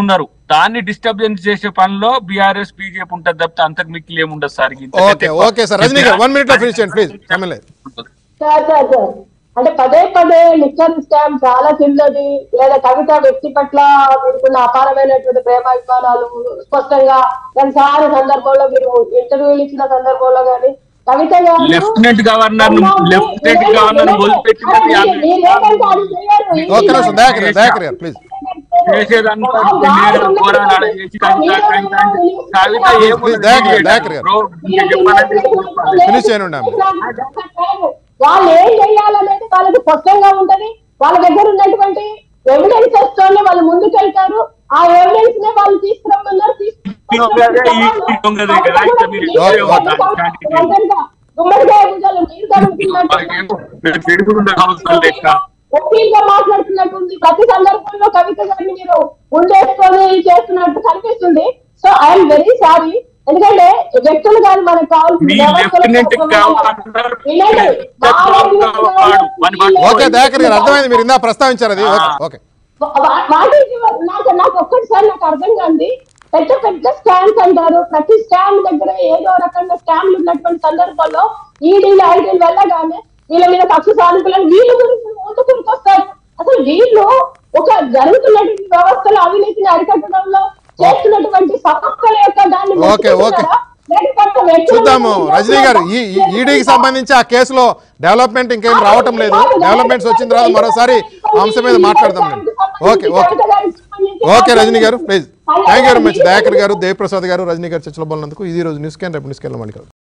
దాన్ని డిస్టర్బెన్స్ చేసే పనిలో బీఆర్ఎస్ బీజేపీ ఉంటుంది తప్పితే అంతకు మిక్కిలి ఏముండదు sir okay okay sir Rajani గారు వన్ మినిట్ లో ఫినిష్ చేయండి ప్లీజ్ సమయం సార్ సార్ సార్ అంటే పదే పదే లిక్కర్ స్కామ్ చాలా చిన్నది లేదా కవిత వ్యక్తి పట్ల మీకున్న అపారమైనటువంటి ప్రేమాభిమానాలు స్పష్టంగా దానిసారి సందర్భంలో మీరు ఇంటర్వ్యూలు ఇచ్చిన సందర్భంలో కానీ కవిత గారు లెఫ్టినెంట్ గవర్నర్ లెఫ్టినెంట్ గవర్నర్ వదిలిపెట్టినది యాభై- ఒక్క నిమిషం దయాకర్ గారు దయాకర్ గారు ప్లీజ్ చేసేదంతా నేరుగా పోరాడాలి చేసి కవిత కవిత అంటే కవిత ఏముంది? Please, దయాకర్ గారు, దయాకర్ గారు. బ్రో, ఇంకా చెప్పాలంటే చెప్పాలి. Finish చేయండి ఆమె. వాళ్ళు ఏం చేయాలనేది వాళ్ళకి స్పష్టంగా ఉంటది వాళ్ళ దగ్గర ఉన్నటువంటి ఎవిడెన్సెస్ తోనే వాళ్ళు ముందుకెళ్తారు ఆ ఎవిడెన్స్ నే వాళ్ళు తీసుకురమ్మన్నారు దొంగదే, ఈ దొంగదే కదా, ఇంకా మీరు ఓకే, ఓకే. గుమ్మడికాయ భుజాలు నీరు తగులుతున్నట్టు వాళ్ళకేమో పెరుగుతున్న అవసరం లేక వకీల్గా మాట్లాడుతున్నట్టుంది ప్రతి సందర్భంలో కవిత గారిని మీరు ఉండేసుకొని చేస్తున్నట్టు కనిపిస్తుంది సో ఐఎమ్ వెరీ సారీ ఎందుకంటే వ్యక్తులు కాదు మనకు కావాల్సింది మీ వ్యవస్థలు లెఫ్టినెంట్ కావాలి. గవర్నర్ వినండి. మా వాళ్ళు వాడు, వాని వాడు. ఓకే దయాకర్ గారు అర్థమైంది మీరు ఇందా ప్రస్తావించారు అది ఓకే ఓకే వా- వాటి నాకు నాకు ఒక్కటిసారి నాకు అర్థం కాంది పెద్ద పెద్ద స్కామ్స్ అంటారు ప్రతి స్కామ్ దగ్గర ఏదో రకంగా స్కామ్లు ఉన్నటువంటి సందర్భంలో ఈడీలు ఐడీలు వెళ్ళగానే వీళ్ళ మీద కక్ష సానుకులను వీళ్ళు గురించి ముందుకు వస్తారు అసలు వీళ్ళు ఒక జరుగుతున్నటువంటి వ్యవస్థల అవినీతిని అరికట్టడంలో చేస్తున్నటువంటి సంస్థల యొక్క దాన్ని ఓకే, ఓకే. మెచ్చుకుంటారా? లేకపోతే వ్యక్తుల చూద్దాము మీద రజనీ గారు ఈ ఈ- ఈడీకి సంబంధించి ఆ కేసులో డెవలప్మెంట్ ఇంకేం రావటం లేదు డెవలప్మెంట్స్ వచ్చిన తర్వాత మరోసారి ఆ అంశం మీద మాట్లాడదాం నేను ఓకే ఓకే ఓకే రజనీ గారు please thank you very much Dayakar గారు దేవప్రసాద్ గారు రజనీ గారు చర్చలో పాల్గొన్నందుకు ఇది రోజు న్యూస్ క్యాన్ రేపు న్యూస్ క్యాన్ మళ్ళీ కలుద్దాం.